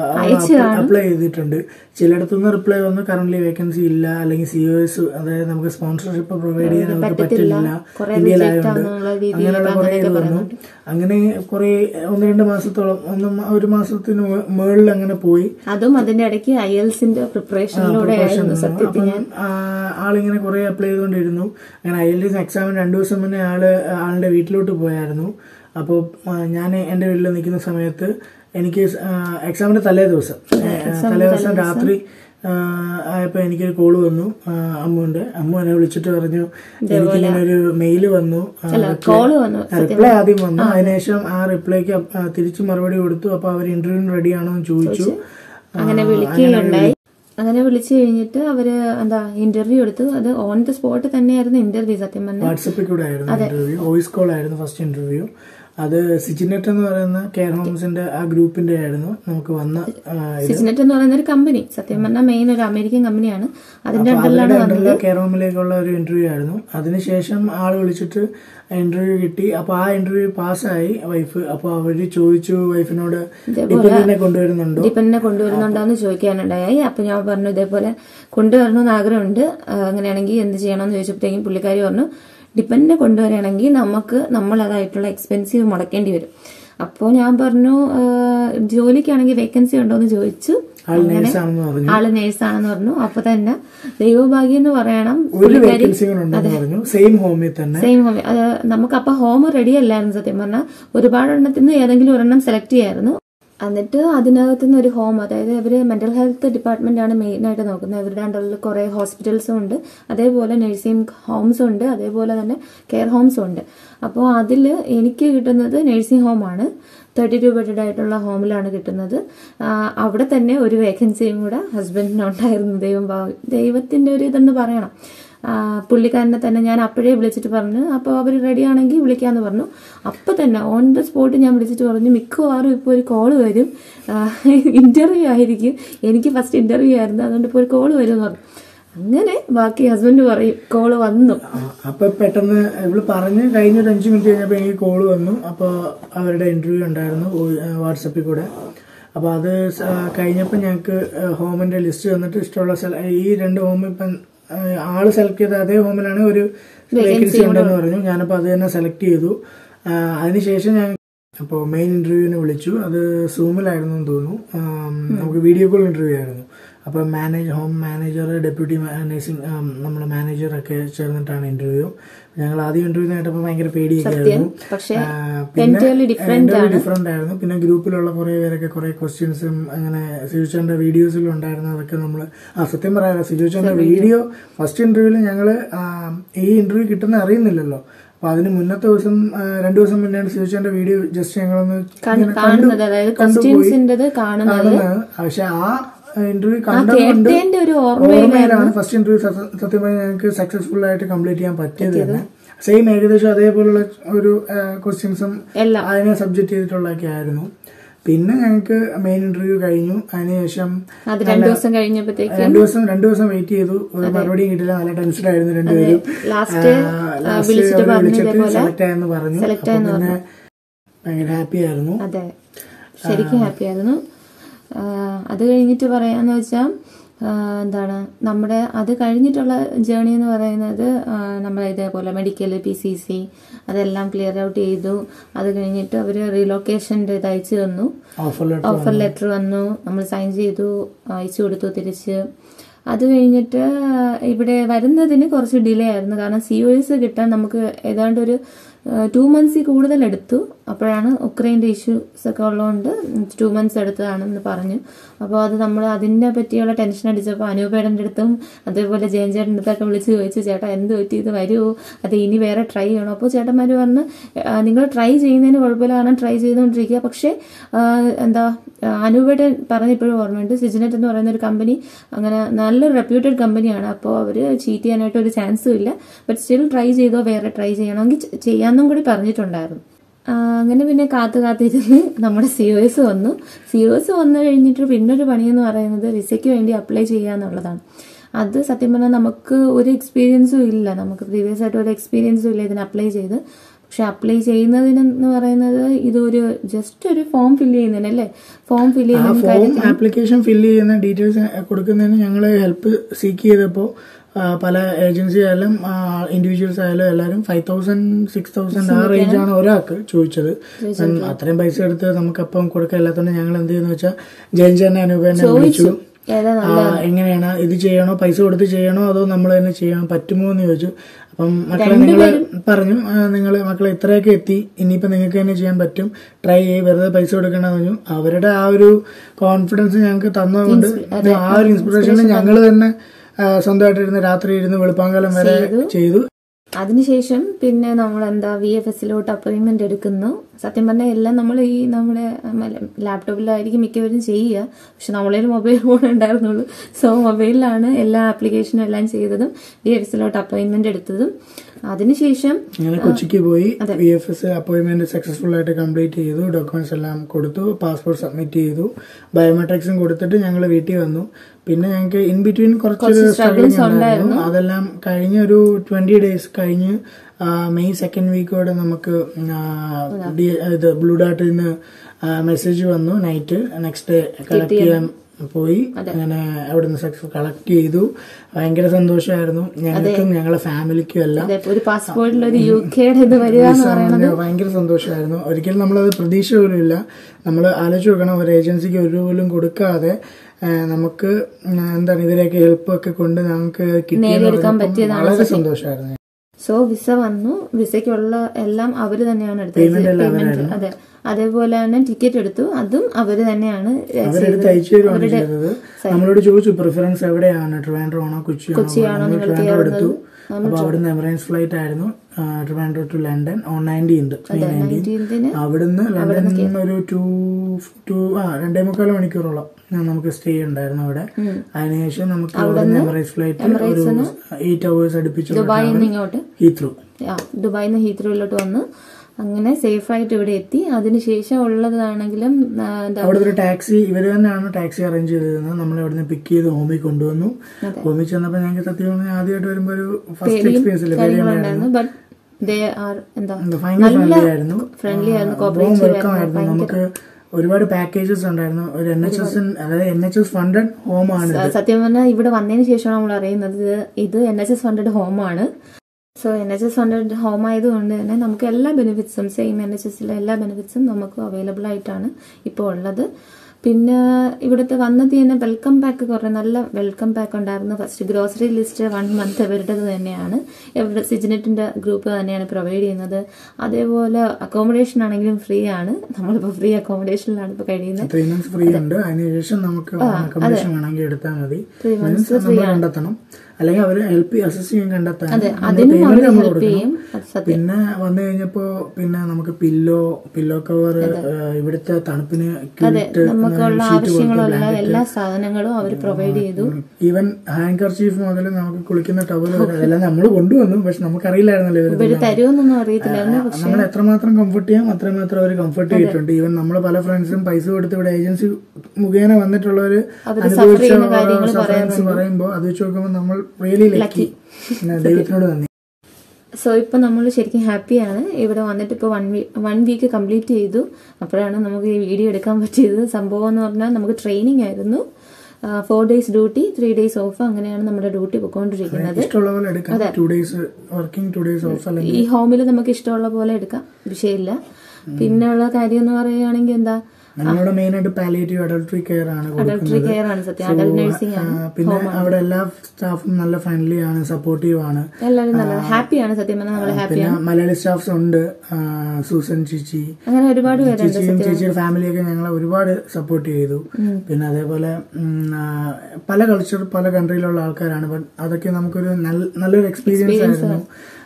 apply ചെയ്തിട്ടുണ്ട് ചിലയിടത്തുനിന്ന് റിപ്ലൈ വന്നു കറന്റ് വേക്കൻസി ഇല്ല അല്ലെങ്കിൽ സി ഒ എസ് അതായത് നമുക്ക് സ്പോൺസർഷിപ്പ് പ്രൊവൈഡ് ചെയ്യാൻ അവർക്ക് പറ്റില്ല ഇന്ത്യയിലായതുകൊണ്ട് അങ്ങനെയുള്ള കുറെ ഇത് വന്നു അങ്ങനെ കുറെ ഒന്ന് രണ്ട് മാസത്തോളം ഒന്ന് മ- ഒരു മാസത്തിന് മേ- മേളിൽ അങ്ങനെ പോയി അതും അതിന്റെ ഇടയ്ക്ക് ഐ എൽസിന്റെ പ്രിപ്പറേഷനിലൂടെ ആയിരുന്നു സത്യത്തിൽ ഞാൻ ആ, ആളിങ്ങനെ കുറെ അപ്ലൈ ചെയ്തുകൊണ്ടിരുന്നു അങ്ങനെ ഐ എൽ എസ് എക്സാമിന് രണ്ടു ദിവസം മുന്നേ ആള് ആളുടെ വീട്ടിലോട്ട് പോയായിരുന്നു അപ്പോൾ ഞാൻ എൻ്റെ വീട്ടിൽ നിൽക്കുന്ന സമയത്ത് എനിക്ക് എക്സാമിന്റെ തലേ ദിവസം ഏ, തലേ ദിവസം രാത്രി ആ, ആയപ്പോ എനിക്കൊരു കോള് വന്നു ആ, അമ്മുവിന്റെ അമ്മു എന്നെ വിളിച്ചിട്ട് പറഞ്ഞു എനിക്കിങ്ങനെ ഒരു മെയില് വന്നു കോള് വന്നു റിപ്ലൈ ആദ്യം വന്നു അതിനുശേഷം ആ റിപ്ലൈക്ക് തിരിച്ചു മറുപടി കൊടുത്തു അപ്പൊ അവർ ഇന്റർവ്യൂവിന് റെഡി ആണോ എന്ന് ചോദിച്ചു അങ്ങനെ വിളിക്കുകയുണ്ടായി അങ്ങനെ വിളിച്ചു കഴിഞ്ഞിട്ട് അവര് എന്താ ഇന്റർവ്യൂ എടുത്തു അത് ഓൺ ദ സ്പോട്ട് തന്നെയായിരുന്നു ഇന്റർവ്യൂ സത്യം പറഞ്ഞാൽ വാട്സപ്പിൽ കൂടെ ആയിരുന്നു ഇന്റർവ്യൂ വോയിസ് കോൾ ആയിരുന്നു ഫസ്റ്റ് ഇന്റർവ്യൂ അത് സിജിനെറ്റ് എന്ന് പറയുന്ന കെയർ ഹോംസിന്റെ ആ ഗ്രൂപ്പിന്റെ ആയിരുന്നു നമുക്ക് വന്ന ആ, ഇത് സിജ്നെറ്റ് എന്ന് പറയുന്ന ഒരു കമ്പനി സത്യം പറഞ്ഞാൽ മെയിൻ ഒരു അമേരിക്കൻ കമ്പനിയാണ് അതിന്റെ അണ്ടറിലാണ് അവരുടെ അണ്ടറിലെ കെയർ ഹോമിലേക്കുള്ള ഒരു ഇന്റർവ്യൂ ആയിരുന്നു അതിനുശേഷം ആള് വിളിച്ചിട്ട് ഇന്റർവ്യൂ കിട്ടി അപ്പൊ ആ ഇന്റർവ്യൂ പാസ്സായി വൈഫ് അപ്പൊ അവര് ചോദിച്ചു വൈഫിനോട് ഡിപ്പെൻഡിനെ കൊണ്ടുവരുന്നുണ്ടോ ഡിപ്പെൻഡിനെ കൊണ്ടുവരുന്നുണ്ടോന്ന് ചോദിക്കാനുണ്ടായി അപ്പൊ ഞാൻ പറഞ്ഞു ഇതേപോലെ കൊണ്ടുവരണമെന്ന് ആഗ്രഹമുണ്ട് ആ, അങ്ങനെയാണെങ്കിൽ എന്ത് ചെയ്യണമെന്ന് ചോദിച്ചപ്പോഴത്തേക്കും പുള്ളിക്കാരി പറഞ്ഞു ഡിപ്പെൻഡിനെ കൊണ്ടുവരികയാണെങ്കിൽ നമുക്ക് നമ്മളതായിട്ടുള്ള എക്സ്പെൻസീവ് മുടക്കേണ്ടി വരും അപ്പോൾ ഞാൻ പറഞ്ഞു ആ, ജോലിക്കാണെങ്കിൽ വേക്കൻസി ഉണ്ടോ എന്ന് ചോദിച്ചു ആൾ നേഴ്സാണെന്ന് പറഞ്ഞു ആള് നേഴ്സാണെന്ന് പറഞ്ഞു അപ്പൊ തന്നെ ദൈവഭാഗ്യം എന്ന് പറയണം ഒരു വേക്കൻസികളുണ്ടെന്ന് പറഞ്ഞു സെയിം ഹോമിൽ തന്നെ സെയിം ഹോം അത് നമുക്ക് അപ്പൊ ഹോം റെഡി അല്ലായിരുന്നു സത്യം പറഞ്ഞാൽ ഒരുപാട് എണ്ണത്തിൽ നിന്ന് ഏതെങ്കിലും ഒരെണ്ണം സെലക്ട് ചെയ്യായിരുന്നു എന്നിട്ട് അതിനകത്ത് നിന്ന് ഒരു ഹോം അതായത് ഇവര് മെന്റൽ ഹെൽത്ത് ഡിപ്പാർട്ട്മെന്റ് ആണ് മെയിൻ ആയിട്ട് നോക്കുന്നത് ഇവരുടെ അണ്ടറിൽ കുറെ ഹോസ്പിറ്റൽസും ഉണ്ട് അതേപോലെ നഴ്സിംഗ് ഹോംസും ഉണ്ട് അതേപോലെ തന്നെ കെയർ ഹോംസും ഉണ്ട് അപ്പോൾ അതിൽ എനിക്ക് കിട്ടുന്നത് നഴ്സിംഗ് ഹോമാണ് തേർട്ടി ടു ബെഡഡ് ആയിട്ടുള്ള ഹോമിലാണ് കിട്ടുന്നത് ആ, അവിടെ തന്നെ ഒരു വേക്കൻസിയും കൂടെ ഹസ്ബൻഡിനുണ്ടായിരുന്നു ദൈവം ഭാവി- ദൈവത്തിന്റെ ഒരു ഇതെന്ന് പറയണം ആ, പുള്ളിക്കാരനെ തന്നെ ഞാൻ അപ്പോഴേ വിളിച്ചിട്ട് പറഞ്ഞു അപ്പോൾ അവർ റെഡി ആണെങ്കിൽ വിളിക്കാന്ന് പറഞ്ഞു അപ്പോൾ തന്നെ ഓൺ ദ സ്പോട്ട് ഞാൻ വിളിച്ചിട്ട് പറഞ്ഞു മിക്കവാറും ഇപ്പോൾ ഒരു കോള് വരും ഇന്റർവ്യൂ ആയിരിക്കും എനിക്ക് ഫസ്റ്റ് ഇന്റർവ്യൂ ആയിരുന്നു അതുകൊണ്ട് ഇപ്പോൾ ഒരു കോള് വരും എന്ന് പറഞ്ഞു അങ്ങനെ ബാക്കി ഹസ്ബൻഡ് പറയും കോള് വന്നു ആ, അപ്പൊ പെട്ടെന്ന് ഇവള് പറഞ്ഞ് കഴിഞ്ഞ ഒരു അഞ്ചു മിനിറ്റ് കഴിഞ്ഞപ്പോ എനിക്ക് കോള് വന്നു അപ്പോൾ അവരുടെ ഇന്റർവ്യൂ ഉണ്ടായിരുന്നു വാട്സപ്പിൽ കൂടെ അപ്പോൾ അത് സ- കഴിഞ്ഞപ്പോൾ ഞങ്ങൾക്ക് ഹോമിന്റെ ലിസ്റ്റ് തന്നിട്ട് ഇഷ്ടമുള്ള സ്ഥലം ഈ രണ്ട് ഹോം ഇപ്പം ആ, ആള് സെലക്ട് ചെയ്ത അതേ ഹോമിലാണ് ഒരു വേക്കൻസി ഉണ്ടെന്ന് പറഞ്ഞു ഞാനപ്പോൾ അത് തന്നെ സെലക്ട് ചെയ്തു ആ, അതിനുശേഷം ഞാൻ അപ്പോൾ മെയിൻ ഇന്റർവ്യൂവിന് വിളിച്ചു അത് സൂമിലായിരുന്നു എന്ന് തോന്നുന്നു ആം, നമുക്ക് വീഡിയോ കോൾ ഇന്റർവ്യൂ ആയിരുന്നു അപ്പോൾ manage home manager deputy nursing നമ്മുടെ മാനേജറൊക്കെ ചേർന്നിട്ടാണ് ഇന്റർവ്യൂ ഞങ്ങൾ ആദ്യം ഇന്റർവ്യൂ കേട്ടപ്പോൾ ഭയങ്കര പേടിയൊക്കെ ആയിരുന്നു പക്ഷേ ആ, പിന്നെ entirely different ആണ്. ഡിഫറെന്റ് ആയിരുന്നു പിന്നെ ഗ്രൂപ്പിലുള്ള കുറെ പേരൊക്കെ കുറെ ക്വസ്റ്റ്യൻസും അങ്ങനെ സിജുച്ചന്റെ വീഡിയോസിലും ഉണ്ടായിരുന്നു അതൊക്കെ നമ്മൾ ആ സത്യം പറയാലോ സിജുച്ചന്റെ വീഡിയോ ഫസ്റ്റ് ഇന്റർവ്യൂവിൽ ഞങ്ങൾ ഈ ഇന്റർവ്യൂ കിട്ടുന്ന അറിയുന്നില്ലല്ലോ അപ്പൊ അതിന് മുന്നത്തെ ദിവസം ആ, രണ്ടു ദിവസം മുന്നെയാണ് സിജുച്ചന്റെ വീഡിയോ ജസ്റ്റ് ഞങ്ങളൊന്ന് ഇങ്ങനെ കണ്ടു- കാണുന്നത് അതായത് കണ്ടുപോയി. ക്വസ്റ്റ്യൻസിൻ്റെത് കാണുന്നത് കാണുന്നത് പക്ഷെ ആ ഇന്റർവ്യൂ കണ്ടുകൊണ്ട് കേട്ടതിന്റെ ഒരു ഓർമ്മയിലായിരുന്നു ഓർമ്മയിലാണ് ഫസ്റ്റ് ഇന്റർവ്യൂ സത്യം പറഞ്ഞാൽ ഞങ്ങൾക്ക് സക്സസ്ഫുൾ ആയിട്ട് കംപ്ലീറ്റ് ചെയ്യാൻ പറ്റിയത് തന്നെ സെയിം ഏകദേശം അതേപോലുള്ള ഒരു ക്വസ്റ്റ്യൻസും എല്ലാം അതിനെ സബ്ജക്ട് ചെയ്തിട്ടുള്ളതൊക്കെ ആയിരുന്നു പിന്നെ ഞങ്ങൾക്ക് മെയിൻ ഇന്റർവ്യൂ കഴിഞ്ഞു അതിനുശേഷം അത് രണ്ടു ദിവസം കഴിഞ്ഞപ്പോഴത്തേക്ക് രണ്ടു ദിവസം രണ്ടു ദിവസം വെയിറ്റ് ചെയ്തു ഒരു മറുപടിയും കിട്ടില്ല നല്ല ടെൻഷൻ ആയിരുന്നു രണ്ടുപേരും ലാസ്റ്റ് വിളിച്ചിട്ട് പറഞ്ഞു ഇതേപോലെ സെലക്ട് ആയെന്ന് പറഞ്ഞു select അപ്പൊ പിന്നെ ഭയങ്കര ഹാപ്പി ആയിരുന്നു അതെ ശരിക്കും ഹാപ്പി ആയിരുന്നു ആ, അത് കഴിഞ്ഞിട്ട് പറയാന്ന് വെച്ചാൽ എന്താണ് നമ്മുടെ അത് കഴിഞ്ഞിട്ടുള്ള ജേണി എന്ന് പറയുന്നത് ആ, നമ്മൾ ഇതേപോലെ മെഡിക്കൽ പി സി സി അതെല്ലാം ക്ലിയർ ഔട്ട് ചെയ്തു അത് കഴിഞ്ഞിട്ട് അവർ റീലൊക്കേഷൻ്റെ ഇത് അയച്ചു തന്നു ഓഫർ ലെറ്റർ ഓഫർ ലെറ്റർ വന്നു നമ്മൾ സൈൻ ചെയ്തു അയച്ചു കൊടുത്തു തിരിച്ച് അത് കഴിഞ്ഞിട്ട് ഇവിടെ വരുന്നതിന് കുറച്ച് ഡിലേ ആയിരുന്നു കാരണം സി ഒ എസ് കിട്ടാൻ നമുക്ക് ഏതാണ്ട് ഒരു ടു മന്ത്സിൽ കൂടുതൽ എടുത്തു അപ്പോഴാണ് ഉക്രൈൻ്റെ ഇഷ്യൂസ് ഒക്കെ ഉള്ളതുകൊണ്ട് ടു മന്ത്സ് എടുത്തതാണെന്ന് പറഞ്ഞു അപ്പോൾ അത് നമ്മൾ അതിനെ പറ്റിയുള്ള ടെൻഷൻ അടിച്ചപ്പോൾ അനൂപേടൻ്റെ അടുത്തും അതേപോലെ ജയൻ ചേട്ടൻ്റെ അടുത്തൊക്കെ വിളിച്ച് ചോദിച്ചു ചേട്ടാ എന്ത് പറ്റി ഇത് വരുമോ അത് ഇനി വേറെ ട്രൈ ചെയ്യണോ അപ്പോൾ ചേട്ടന്മാർ പറഞ്ഞ് നിങ്ങൾ ട്രൈ ചെയ്യുന്നതിന് കുഴപ്പമില്ല കാരണം ട്രൈ ചെയ്തുകൊണ്ടിരിക്കുക പക്ഷേ ആ, എന്താ അനൂപേട്ടൻ പറഞ്ഞ ഇപ്പോഴും ഓർമ്മയുണ്ട് സിജിനെറ്റ് എന്ന് പറയുന്ന ഒരു കമ്പനി അങ്ങനെ നല്ലൊരു റെപ്യൂട്ടഡ് കമ്പനിയാണ് അപ്പോൾ അവർ ചീറ്റ് ചെയ്യാനായിട്ട് ഒരു ചാൻസും ഇല്ല ബട്ട് സ്റ്റിൽ ട്രൈ ചെയ്തോ വേറെ ട്രൈ ചെയ്യണമെങ്കിൽ ചെ- ചെയ്യാമെന്നും കൂടി പറഞ്ഞിട്ടുണ്ടായിരുന്നു ആ, അങ്ങനെ പിന്നെ കാത്തു കാത്തിരുന്ന് നമ്മുടെ സി ഒ എസ് വന്നു സി ഒ എസ് വന്നു കഴിഞ്ഞിട്ട് പിന്നൊരു പണിയെന്ന് പറയുന്നത് വിസയ്ക്ക് വേണ്ടി അപ്ലൈ ചെയ്യുക എന്നുള്ളതാണ് അത് സത്യം പറഞ്ഞാൽ നമുക്ക് ഒരു എക്സ്പീരിയൻസും ഇല്ല നമുക്ക് പ്രീവിയസ് ആയിട്ട് ഒരു എക്സ്പീരിയൻസും ഇല്ല ഇതിന് അപ്ലൈ ചെയ്ത് പക്ഷെ അപ്ലൈ ചെയ്യുന്നതിനെന്ന് പറയുന്നത് ഇതൊരു ജസ്റ്റ് ഒരു ഫോം ഫില്ല് ചെയ്യുന്നതിന് അല്ലേ ഫോം ഫില്ല് ആ ചെയ്യുന്നതിന് ഫോം ആപ്ലിക്കേഷൻ ഫില്ല് ചെയ്യുന്ന ഡീറ്റെയിൽസ് കൊടുക്കുന്നതിന് ഞങ്ങൾ ഹെൽപ്പ് സീക്ക് ചെയ്തപ്പോൾ പല ഏജൻസി ആയാലും ഇൻഡിവിജ്വൽസ് ആയാലും എല്ലാവരും ഫൈവ് തൗസൻഡ് സിക്സ് തൗസൻഡ് ആ റേഞ്ച് ആണ് ഒരാൾക്ക് ചോദിച്ചത് ഉം, അത്രയും പൈസ എടുത്ത് നമുക്കപ്പം കൊടുക്കാൻ ഇല്ലാത്തതുകൊണ്ട് ഞങ്ങൾ എന്ത് ചെയ്യുന്ന വെച്ചാൽ ജയൻ ചേട്ടനെ അനുപേനെ വിളിച്ചു ഏതാ ആ, എങ്ങനെയാണ് ഇത് ചെയ്യണോ പൈസ കൊടുത്ത് ചെയ്യണോ അതോ നമ്മൾ തന്നെ ചെയ്യാൻ പറ്റുമോ എന്ന് ചോദിച്ചു അപ്പം മക്കളെ നിങ്ങൾ പറഞ്ഞു നിങ്ങൾ മക്കളെ ഇത്രയൊക്കെ എത്തി ഇനിയിപ്പോ നിങ്ങൾക്ക് തന്നെ ചെയ്യാൻ പറ്റും ട്രൈ ചെയ്യ് വെറുതെ പൈസ കൊടുക്കണമെന്ന് പറഞ്ഞു അവരുടെ ആ ഒരു കോൺഫിഡൻസ് ഞങ്ങൾക്ക് തന്നതുകൊണ്ട് ആ ഒരു ഇൻസ്പിറേഷനിൽ ഞങ്ങൾ തന്നെ ആ, സ്വന്തമായിട്ടിരുന്ന് രാത്രി ഇരുന്ന് വെളുപ്പാങ്കാലം വരെ ചെയ്തു അതിനുശേഷം പിന്നെ നമ്മൾ എന്താ വി എഫ് എസിലോട്ട് അപ്പോയിൻമെന്റ് എടുക്കുന്നു സത്യം പറഞ്ഞാൽ എല്ലാം നമ്മൾ ഈ നമ്മുടെ ലാപ്ടോപ്പിലായിരിക്കും മിക്കവരും ചെയ്യുക പക്ഷെ നമ്മളതിൽ മൊബൈൽ ഫോൺ ഉണ്ടായിരുന്നുള്ളൂ സോ മൊബൈലിലാണ് എല്ലാ ആപ്ലിക്കേഷനും എല്ലാം ചെയ്തതും വി എഫ് എസിലോട്ട് അപ്പോയിൻമെന്റ് എടുത്തതും അതിനുശേഷം അങ്ങനെ കൊച്ചിക്ക് പോയി V F S appointment successful ആയിട്ട് കംപ്ലീറ്റ് ചെയ്തു ഡോക്യുമെന്റ്സ് എല്ലാം കൊടുത്തു പാസ്പോർട്ട് സബ്മിറ്റ് ചെയ്തു ബയോമെട്രിക്സും കൊടുത്തിട്ട് ഞങ്ങൾ വീട്ടിൽ വന്നു പിന്നെ ഞങ്ങൾക്ക് ഇൻ ബിറ്റ്വീൻ കുറച്ചൊരു സ്ട്രഗിളിംഗ് ഉണ്ടായിരുന്നു അതെല്ലാം കഴിഞ്ഞ ഒരു ട്വന്റി ഡേയ്സ് കഴിഞ്ഞ് ആ, മെയ് സെക്കൻഡ് വീക്കോടെ നമുക്ക് ആ, ഡി- ഇത് ബ്ലൂ ഡാർട്ടിൽ നിന്ന് മെസ്സേജ് വന്നു നൈറ്റ് നെക്സ്റ്റ് ഡേ കളക്ട് ചെയ്യാൻ പോയി അങ്ങനെ അവിടുന്ന് സക്സസ് കളക്ട് ചെയ്തു ഭയങ്കര സന്തോഷമായിരുന്നു ഞങ്ങൾക്കും ഞങ്ങളെ ഫാമിലിക്കും എല്ലാം അതെ ഒരു പാസ്പോർട്ടിൽ ഒരു യു കെയുടെ ഇത് വരിക എന്ന് പറയുന്നത് അങ്ങനെ ഭയങ്കര സന്തോഷമായിരുന്നു ഒരിക്കലും നമ്മളത് പ്രതീക്ഷ പോലും ഇല്ല നമ്മൾ ആലോചിച്ച് നോക്കണം ഒരു ഏജൻസിക്ക് ഒരു പോലും കൊടുക്കാതെ ആ, നമുക്ക് ആ, എന്താണ് ഇവരെയൊക്കെ ഹെൽപ്പ് ഒക്കെ കൊണ്ട് നമുക്ക് കിട്ടിയെന്ന് വളരെ സന്തോഷമായിരുന്നു സോ വിസ വന്നു വിസയ്ക്കുള്ള എല്ലാം അവര് തന്നെയാണ് എടുത്തത് പേയ്മെന്റ് അതെ അതേപോലെ തന്നെ ടിക്കറ്റ് എടുത്തു അതും അവര് തന്നെയാണ് അവരെടുത്ത് അയച്ചു തരുവാണ് ചെയ്തത് നമ്മളോട് ചോദിച്ചു പ്രിഫറൻസ് എവിടെയാണ് ട്രിവാൻഡ്രോ ആണോ കൊച്ചിയാണോ നമ്മൾ ട്രിവാൻഡ്രോ എടുത്തു അപ്പൊ അവിടുന്ന് എമിറേറ്റ്സ് ഫ്ലൈറ്റ് ആയിരുന്നു Trivandrum to London on nineteen May nineteen ഇതിന് അവിടുന്ന് ലണ്ടനിൽ നിന്ന് ഒരു ടു ടു ആ രണ്ടേ മുക്കാൽ മണിക്കൂറോളം നമുക്ക് സ്റ്റേ ഉണ്ടായിരുന്നു അവിടെ അതിനുശേഷം നമുക്ക് അവിടുന്ന് എമിറേറ്റ്സ് ഫ്ലൈറ്റ് ഒരു എയ്റ്റ് അവേഴ്സ് അടുപ്പിച്ചുള്ള ദുബായിൽ നിന്ന് ഇങ്ങോട്ട് ഹീത്രൂ ആ ദുബായിൽ നിന്ന് ഹീത്രോയിലോട്ട് വന്നു അങ്ങനെ സേഫ് ആയിട്ട് ഇവിടെ എത്തി അതിനുശേഷം ഉള്ളതാണെങ്കിലും ആ, എന്താ അവിടുത്തെ ഒരു ടാക്സി ഇവര് തന്നെയാണ് ടാക്സി അറേഞ്ച് ചെയ്തിരുന്നത് നമ്മളെ അവിടുന്ന് പിക്ക് ചെയ്ത് ഹോമിൽ കൊണ്ടുവന്നു ഹോമിൽ ചെന്നപ്പോൾ ഞങ്ങൾക്ക് സത്യം പറഞ്ഞാൽ ആദ്യമായിട്ട് വരുമ്പോൾ ഒരു ഫസ്റ്റ് എക്സ്പീരിയൻസ് ഇല്ല പേടിയുണ്ടായിരുന്നു ഉണ്ടായിരുന്നു ബട്ട് ദേ ആർ എന്താ എന്താ ഭയങ്കര ഫ്രണ്ട്ലി ആയിരുന്നു ഫ്രണ്ട്ലി ആയിരുന്നു warm welcome ആയിരുന്നു നമുക്ക് ഒരുപാട് പാക്കേജസ് ഉണ്ടായിരുന്നു ഒരു എൻ എച്ച് എസ് അതായത് N H S funded home ആണ് ഇത്. സത്യം പറഞ്ഞാൽ ഇവിടെ വന്നതിന് ശേഷമാണ് നമ്മൾ അറിയുന്നത് ഇത് ഇത് എൻ എച്ച് എസ് ഫണ്ടഡ് ഹോമാണ് so N H S funded home ആയതുകൊണ്ട് തന്നെ നമുക്ക് എല്ലാ ബെനിഫിറ്റ്സും സെയിം എൻ എച്ച് എസിലെ എല്ലാ ബെനിഫിറ്റ്സും നമുക്ക് അവൈലബിൾ ആയിട്ടാണ് ഇപ്പോൾ ഉള്ളത് പിന്നെ ഇവിടുത്തെ വന്നത് തന്നെ വെൽക്കം പാക്ക് കുറേ നല്ല വെൽക്കം പാക്ക് ഉണ്ടായിരുന്നു first grocery list one month ഇവരുടേത് തന്നെയാണ് ഇവിടെ സിജിനെറ്റിന്റെ ഗ്രൂപ്പ് തന്നെയാണ് പ്രൊവൈഡ് ചെയ്യുന്നത് അതേപോലെ അക്കോമഡേഷൻ ആണെങ്കിലും ഫ്രീ ആണ് നമ്മളിപ്പോൾ ഫ്രീ അക്കോമഡേഷനിലാണ് ഇപ്പോൾ കഴിയുന്നത് ത്രീ മന്ത്സ് ഫ്രീ ഉണ്ട് അതിനുശേഷം നമുക്ക് അക്കോമഡേഷൻ വേണമെങ്കിൽ എടുത്താൽ മതി മീൻസ് നമ്മൾ കണ്ടെത്തണം അല്ലെങ്കിൽ അവർ ഹെൽപ്പ് അസിസ്റ്റ് ചെയ്യാൻ കണ്ടെത്താൻ അതെ നമ്മൾ അതിനും payment അവർ നമ്മൾ ഹെൽപ്പ് കൊടുക്കണം. ചെയ്യും അത് സത്യം പിന്നെ വന്നു കഴിഞ്ഞപ്പോ പിന്നെ നമുക്ക് പില്ലോ പില്ലോ കവർ ഇവിടുത്തെ തണുപ്പിന് അതെ നമുക്കുള്ള ആവശ്യങ്ങളുള്ള എല്ലാ സാധനങ്ങളും അവർ പ്രൊവൈഡ് ചെയ്തു ഈവൻ ഹാൻഡ് കർച്ചീഫ് മുതൽ നമുക്ക് കുളിക്കുന്ന ടവൽ വരെ അതെല്ലാം നമ്മൾ കൊണ്ടുവന്നു പക്ഷെ നമുക്കറിയില്ലായിരുന്നല്ലോ ഇവർ ഇവര് തരുമെന്നൊന്നും അറിയത്തില്ലായിരുന്നു നമ്മൾ എത്രമാത്രം കംഫർട്ട് ചെയ്യാം അത്രമാത്രം അവർ കംഫർട്ട് ചെയ്തിട്ടുണ്ട് ഈവൻ നമ്മൾ പല ഫ്രണ്ട്സും പൈസ കൊടുത്ത് ഇവിടെ ഏജൻസി മുഖേന വന്നിട്ടുള്ളവര് അനുഭവിച്ച സഫറൻസ് പറയുമ്പോൾ അത് വെച്ച് നോക്കുമ്പോൾ നമ്മൾ റിയലി ലക്കി ദൈവത്തിനോട് നന്ദി സോ ഇപ്പൊ നമ്മൾ ശരിക്കും ഹാപ്പിയാണ് ഇവിടെ വന്നിട്ട് ഇപ്പോൾ one week one week complete ചെയ്തു അപ്പോഴാണ് നമുക്ക് ഈ വീഡിയോ എടുക്കാൻ പറ്റിയത് സംഭവം എന്ന് പറഞ്ഞാൽ നമുക്ക് ട്രെയിനിങ് ആയിരുന്നു four days duty three days off അങ്ങനെയാണ് നമ്മുടെ ഡ്യൂട്ടി പൊയ്ക്കൊണ്ടിരിക്കുന്നത് ഇഷ്ടമുള്ള പോലെ എടുക്കാം two days working two days off അല്ലെങ്കിൽ ഈ ഹോമിൽ നമുക്ക് ഇഷ്ടമുള്ള പോലെ എടുക്കാം വിഷയമില്ല പിന്നെയുള്ള കാര്യം എന്ന് പറയുകയാണെങ്കിൽ എന്താ നമ്മളിവിടെ മെയിൻ ആയിട്ട് പാലിയേറ്റീവ് അഡൾട്ടറി കെയർ ആണ് അഡൽട്രി കെയർ ആണ് സത്യം അഡൽട്ട് നഴ്സിംഗ് ആണ് ആ, പിന്നെ അവിടെ എല്ലാ സ്റ്റാഫും നല്ല ഫ്രണ്ട്ലി ആണ് സപ്പോർട്ടീവ് ആണ് എല്ലാവരും നല്ല ഹാപ്പിയാണ് സത്യം പറഞ്ഞാൽ നമ്മൾ ഹാപ്പി പിന്നെ മലയാളി സ്റ്റാഫ്സ് ഉണ്ട് ആ, സൂസൻ ചേച്ചി അങ്ങനെ ഒരുപാട് പേരുണ്ട് ചേച്ചിയും ചേച്ചിയുടെ ഫാമിലിയൊക്കെ ഞങ്ങളെ ഒരുപാട് സപ്പോർട്ട് ചെയ്തു പിന്നെ അതേപോലെ ഉം, ആ, പല കൾച്ചർ പല കൺട്രിയിലുള്ള ആൾക്കാരാണ് ബട്ട് അതൊക്കെ നമുക്കൊരു നല്ല- നല്ലൊരു എക്സ്പീരിയൻസ് ആയിരുന്നു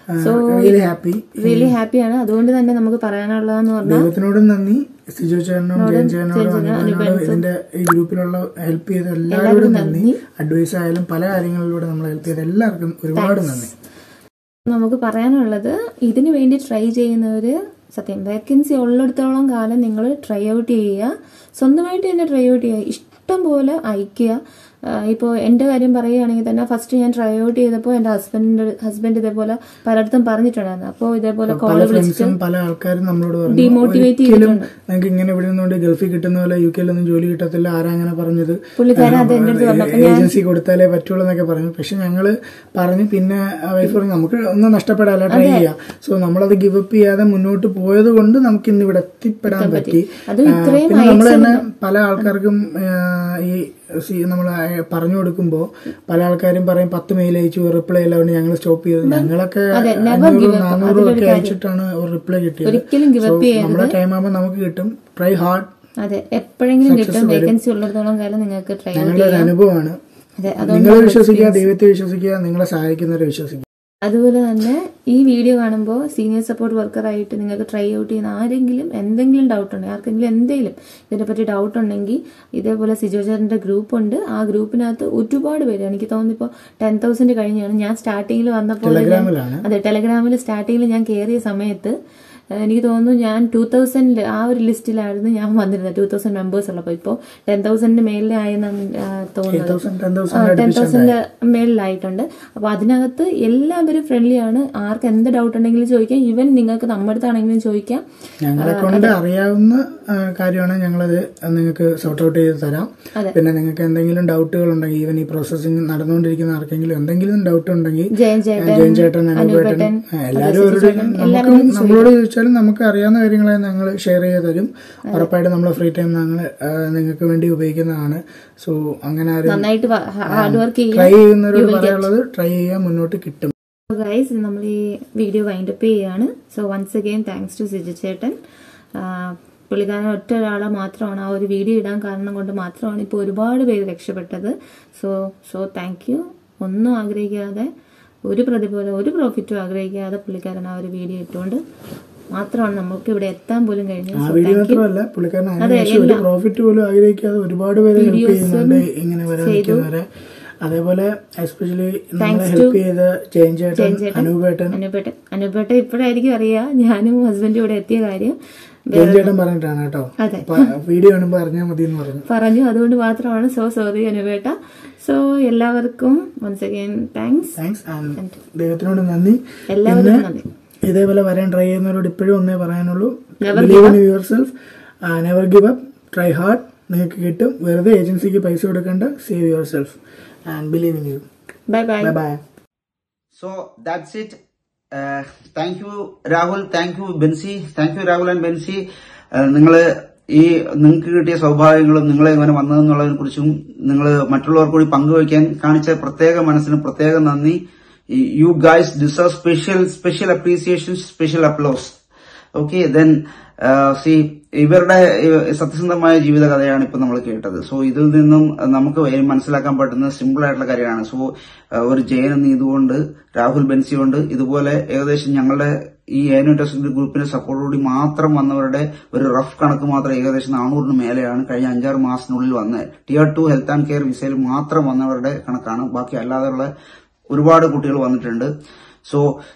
റിയലി ഹാപ്പി റിയലി ഹാപ്പിയാണ് അതുകൊണ്ട് തന്നെ നമുക്ക് പറയാനുള്ളതെന്ന് പറഞ്ഞാൽ ദൈവത്തിനോടും നന്ദി സിജോ ചേട്ടനോടും ജയൻ ചേട്ടനോടും അനുപനോടും ഇതിന്റെ ഈ ഗ്രൂപ്പിലുള്ള ഹെൽപ്പ് ചെയ്ത എല്ലാവരോടും നന്ദി അഡ്വൈസ് ആയാലും പല കാര്യങ്ങളിലൂടെ നമ്മൾ ഹെൽപ്പ് ചെയ്ത എല്ലാവർക്കും ഒരുപാട് നന്ദി നമുക്ക് പറയാനുള്ളത് ഇതിനു വേണ്ടി ട്രൈ ചെയ്യുന്നവര് സത്യം വേക്കൻസി ഉള്ളിടത്തോളം കാലം നിങ്ങൾ ട്രൈ ഔട്ട് ചെയ്യുക സ്വന്തമായിട്ട് തന്നെ ട്രൈ ഔട്ട് ചെയ്യുക ഇഷ്ടം പോലെ അയക്കുക ഇപ്പോൾ എൻ്റെ കാര്യം പറയുകയാണെങ്കിൽ തന്നെ ഫസ്റ്റ് ഞാൻ ട്രൈ ഔട്ട് ചെയ്തപ്പോൾ എൻ്റെ ഹസ്ബൻഡ് ഹസ്ബൻഡ് ഇതേപോലെ പലയിടത്തും പറഞ്ഞിട്ടുണ്ടായിരുന്നു അപ്പോൾ ഇതേപോലെ കോൾ പല വിളിച്ചിട്ട് ഫ്രണ്ട്സും പല ആൾക്കാരും നമ്മളോട് പറഞ്ഞു Demotivate ഒരിക്കലും നിങ്ങൾക്ക് ഇങ്ങനെ ഇവിടെ നിന്നുകൊണ്ട് ഗൾഫിൽ കിട്ടുന്ന പോലെ യു കെയിലൊന്നും ജോലി കിട്ടത്തില്ല ആരാ അങ്ങനെ പറഞ്ഞത് പുള്ളിക്കാരൻ അത് എൻ്റെ അടുത്ത് പറഞ്ഞു ഏജൻസി കൊടുത്താലേ പറ്റുള്ളൂ എന്നൊക്കെ പറഞ്ഞു പക്ഷെ ഞങ്ങള് പറഞ്ഞു പിന്നെ വൈഫ് പറഞ്ഞു നമുക്ക് ഒന്നും നഷ്ടപ്പെടാല്ല ട്രൈ ചെയ്യാം സോ നമ്മളത് ഗിവ് അപ്പ് ചെയ്യാതെ മുന്നോട്ട് പോയത് കൊണ്ട് നമുക്ക് ഇന്ന് ഇവിടെ എത്തിപ്പെടാൻ പറ്റി അതും ആ, ഇത്രയും പിന്നെ നമ്മൾ തന്നെ പല ആൾക്കാർക്കും ആ, ഈ നമ്മൾ പറഞ്ഞു കൊടുക്കുമ്പോൾ പല ആൾക്കാരും പറയും പത്ത് മെയിൽ അയച്ചു റിപ്ലൈ ഇല്ലാണ്ട് ഞങ്ങൾ സ്റ്റോപ്പ് ചെയ്തു ഞങ്ങളൊക്കെ അഞ്ഞൂറും നാനൂറും ഒക്കെ അയച്ചിട്ടാണ് ഒരു റിപ്ലൈ കിട്ടിയത് ഒരിക്കലും ഗിവ് So, അപ്പ് ചെയ്യരുത് നമ്മുടെ ടൈം ആകുമ്പോൾ നമുക്ക് കിട്ടും ട്രൈ ഹാർഡ് അതെ എപ്പോഴെങ്കിലും കിട്ടും വേക്കൻസി ഉള്ളിടത്തോളം കാലം നിങ്ങൾക്ക് ട്രൈ ഔട്ട് ഞങ്ങളുടെ ഒരു അനുഭവമാണ് അതെ നിങ്ങളെ വിശ്വസിക്കുക ദൈവത്തെ വിശ്വസിക്കുക നിങ്ങളെ സഹായിക്കുന്നവരെ വിശ്വസിക്കുക അതുപോലെ തന്നെ ഈ വീഡിയോ കാണുമ്പോൾ സീനിയർ സപ്പോർട്ട് വർക്കറായിട്ട് നിങ്ങൾക്ക് ട്രൈ ഔട്ട് ചെയ്യുന്ന ആരെങ്കിലും എന്തെങ്കിലും ഡൗട്ട് ഉണ്ടെങ്കിൽ ആർക്കെങ്കിലും എന്തെങ്കിലും ഇതിനെപ്പറ്റി ഡൗട്ട് ഉണ്ടെങ്കിൽ ഇതേപോലെ സിജോചറിന്റെ ഗ്രൂപ്പ് ഉണ്ട് ആ ഗ്രൂപ്പിനകത്ത് ഒരുപാട് പേര് എനിക്ക് തോന്നുന്നു ഇപ്പോൾ ടെൻ തൗസൻഡ് കഴിഞ്ഞാണ് ഞാൻ സ്റ്റാർട്ടിങ്ങിൽ വന്നപ്പോൾ ഞാൻ- ടെലഗ്രാമിലാണ് അതെ ടെലഗ്രാമിൽ സ്റ്റാർട്ടിങ്ങിൽ ഞാൻ കയറിയ സമയത്ത് ഏഹ് എനിക്ക് തോന്നുന്നു ഞാൻ ടൂ തൗസൻഡ് ആ ഒരു ലിസ്റ്റിലായിരുന്നു ഞാൻ വന്നിരുന്നത് ടൂ തൗസൻഡ് മെമ്പേഴ്സ് ഉള്ളപ്പോൾ ഇപ്പോൾ ടെൻ തൗസൻഡിന് മേളിലെ ആയെന്നാണ് ആ, തോന്നുന്നത് thousand ten thousand ten thousand മേളിലായിട്ടുണ്ട് അപ്പൊ അതിനകത്ത് എല്ലാവരും ഫ്രണ്ട്ലി ആണ് ആർക്ക് എന്ത് ഡൗട്ട് ഉണ്ടെങ്കിലും ചോദിക്കാം ഈവൻ നിങ്ങൾക്ക് നമ്മുടെ അടുത്താണെങ്കിലും ചോദിക്കാം ഞങ്ങളെ കൊണ്ട് അറിയാവുന്ന ആ, കാര്യമാണ് ഞങ്ങളത് നിങ്ങൾക്ക് സോർട്ട് ഔട്ട് ചെയ്ത് തരാം പിന്നെ നിങ്ങൾക്ക് എന്തെങ്കിലും ഡൗട്ടുകൾ ഉണ്ടെങ്കിൽ ഈവൻ ഈ പ്രോസസ്സിംഗ് നടന്നുകൊണ്ടിരിക്കുന്ന ആർക്കെങ്കിലും എന്തെങ്കിലും ഡൗട്ട് ഉണ്ടെങ്കിൽ ജയൻ ചേട്ടൻ ജയൻ ചേട്ടൻ അനുപേട്ടൻ എല്ലാവരും അവരുടെ നമുക്കും നമ്മളോട് ചോദിച്ചാലും നമുക്ക് അറിയാവുന്ന കാര്യങ്ങളെ ഞങ്ങൾ ഷെയർ ചെയ്ത് തരും ഉറപ്പായിട്ടും നമ്മൾ ഫ്രീ ടൈം ഞങ്ങൾ നിങ്ങൾക്ക് വേണ്ടി ഉപയോഗിക്കുന്നതാണ് സോ അങ്ങനെ ആരും നന്നായിട്ട് ഹാർഡ് വർക്ക് ചെയ്യും ട്രൈ ചെയ്യുന്നവരോട് പറയാനുള്ളത് ട്രൈ ചെയ്യാൻ മുന്നോട്ട് കിട്ടും ഗൈസ് നമ്മൾ ഈ വീഡിയോ വൈൻഡപ്പ് ചെയ്യുകയാണ് so once again thanks to Siju ചേട്ടൻ ആ, പുള്ളിക്കാരൻ ഒറ്റ ഒരാളെ മാത്രമാണ് ആ ഒരു വീഡിയോ ഇടാൻ കാരണം കൊണ്ട് മാത്രമാണ് ഇപ്പോൾ ഒരുപാട് പേര് രക്ഷപ്പെട്ടത് സോ സോ താങ്ക് യു ഒന്നും ആഗ്രഹിക്കാതെ ഒരു പ്രതിഫലം ഒരു പ്രോഫിറ്റും ആഗ്രഹിക്കാതെ പുള്ളിക്കാരൻ ആ ഒരു വീഡിയോ ഇട്ടുകൊണ്ട് മാത്രമാണ് നമുക്ക് ഇവിടെ എത്താൻ പോലും കഴിഞ്ഞത് ആ സോ വീഡിയോ മാത്രമല്ല പുള്ളിക്കാരൻ അതിനുശേഷം ഒരു പ്രോഫിറ്റ് പോലും ആഗ്രഹിക്കാതെ ഒരുപാട് പേര് ഹെൽപ്പ് ചെയ്യുന്നുണ്ട് ഇങ്ങനെ വരാതിരിക്കുന്നവരെ അതേപോലെ എസ്പെഷ്യലി നമ്മളെ ഹെൽപ്പ് ചെയ്ത ജയൻ ചേട്ടൻ അനൂപേട്ടൻ അനുപേട്ടൻ അനുപേട്ടൻ ഇപ്പോഴായിരിക്കും അറിയാം ഞാനും ഹസ്ബൻഡും ഇവിടെ എത്തിയ കാര്യം ജയൻ ചേട്ടൻ പറഞ്ഞിട്ടാണ് കേട്ടോ അതെ. അപ്പൊ വീഡിയോ കാണുമ്പോൾ അറിഞ്ഞാൽ മതി എന്ന് പറഞ്ഞു പറഞ്ഞു അതുകൊണ്ട് മാത്രമാണ് സോ സോറി അനുപേട്ട സോ എല്ലാവർക്കും once again thanks thanks and ദൈവത്തിനോട് നന്ദി എല്ലാവർക്കും നന്ദി ഇതേപോലെ വരാൻ ട്രൈ ചെയ്യുന്നവരോട് ഇപ്പോഴും ഒന്നേ പറയാനുള്ളൂ believe in yourself never give up try hard നിങ്ങൾക്ക് കിട്ടും വെറുതെ ഏജൻസിക്ക് പൈസ കൊടുക്കേണ്ട save yourself and believe in you bye bye bye bye So that's it. Uh, thank you, Rahul. Thank you, Bensi. Thank you, Rahul and Bensi. നിങ്ങൾ ഈ നിങ്ങൾക്ക് കിട്ടിയ സൗഭാഗ്യങ്ങളും നിങ്ങളെ എങ്ങനെ വന്നതെന്നുള്ളതിനെ കുറിച്ചും നിങ്ങൾ മറ്റുള്ളവർക്ക് കൂടി പങ്കുവയ്ക്കാൻ കാണിച്ച പ്രത്യേക മനസ്സിന് പ്രത്യേക നന്ദി you guys deserve special special appreciation special applause okay then see ഇവരുടെ ഏഹ്, സത്യസന്ധമായ ജീവിത കഥയാണ് ഇപ്പൊ നമ്മൾ കേട്ടത് സോ ഇതിൽ നിന്നും നമുക്ക് ഏ- മനസ്സിലാക്കാൻ പറ്റുന്ന സിമ്പിൾ ആയിട്ടുള്ള കാര്യമാണ് സോ ഒരു ജയൻ എന്ന ഇതുകൊണ്ട് രാഹുൽ ബെൻസി കൊണ്ട് ഇതുപോലെ ഏകദേശം ഞങ്ങളുടെ ഈ ഏനോ ടെസ്റ്റ് ഗ്രൂപ്പിന്റെ സപ്പോർട്ടോടുകൂടി മാത്രം വന്നവരുടെ ഒരു റഫ് കണക്ക് മാത്രം ഏകദേശം നാനൂറിന് മേലെയാണ് കഴിഞ്ഞ അഞ്ചാറ് മാസത്തിനുള്ളിൽ വന്നത് tier two health and care വിസയിൽ മാത്രം വന്നവരുടെ കണക്കാണ് ബാക്കി അല്ലാതെയുള്ള ഒരുപാട് കുട്ടികൾ വന്നിട്ടുണ്ട് സോ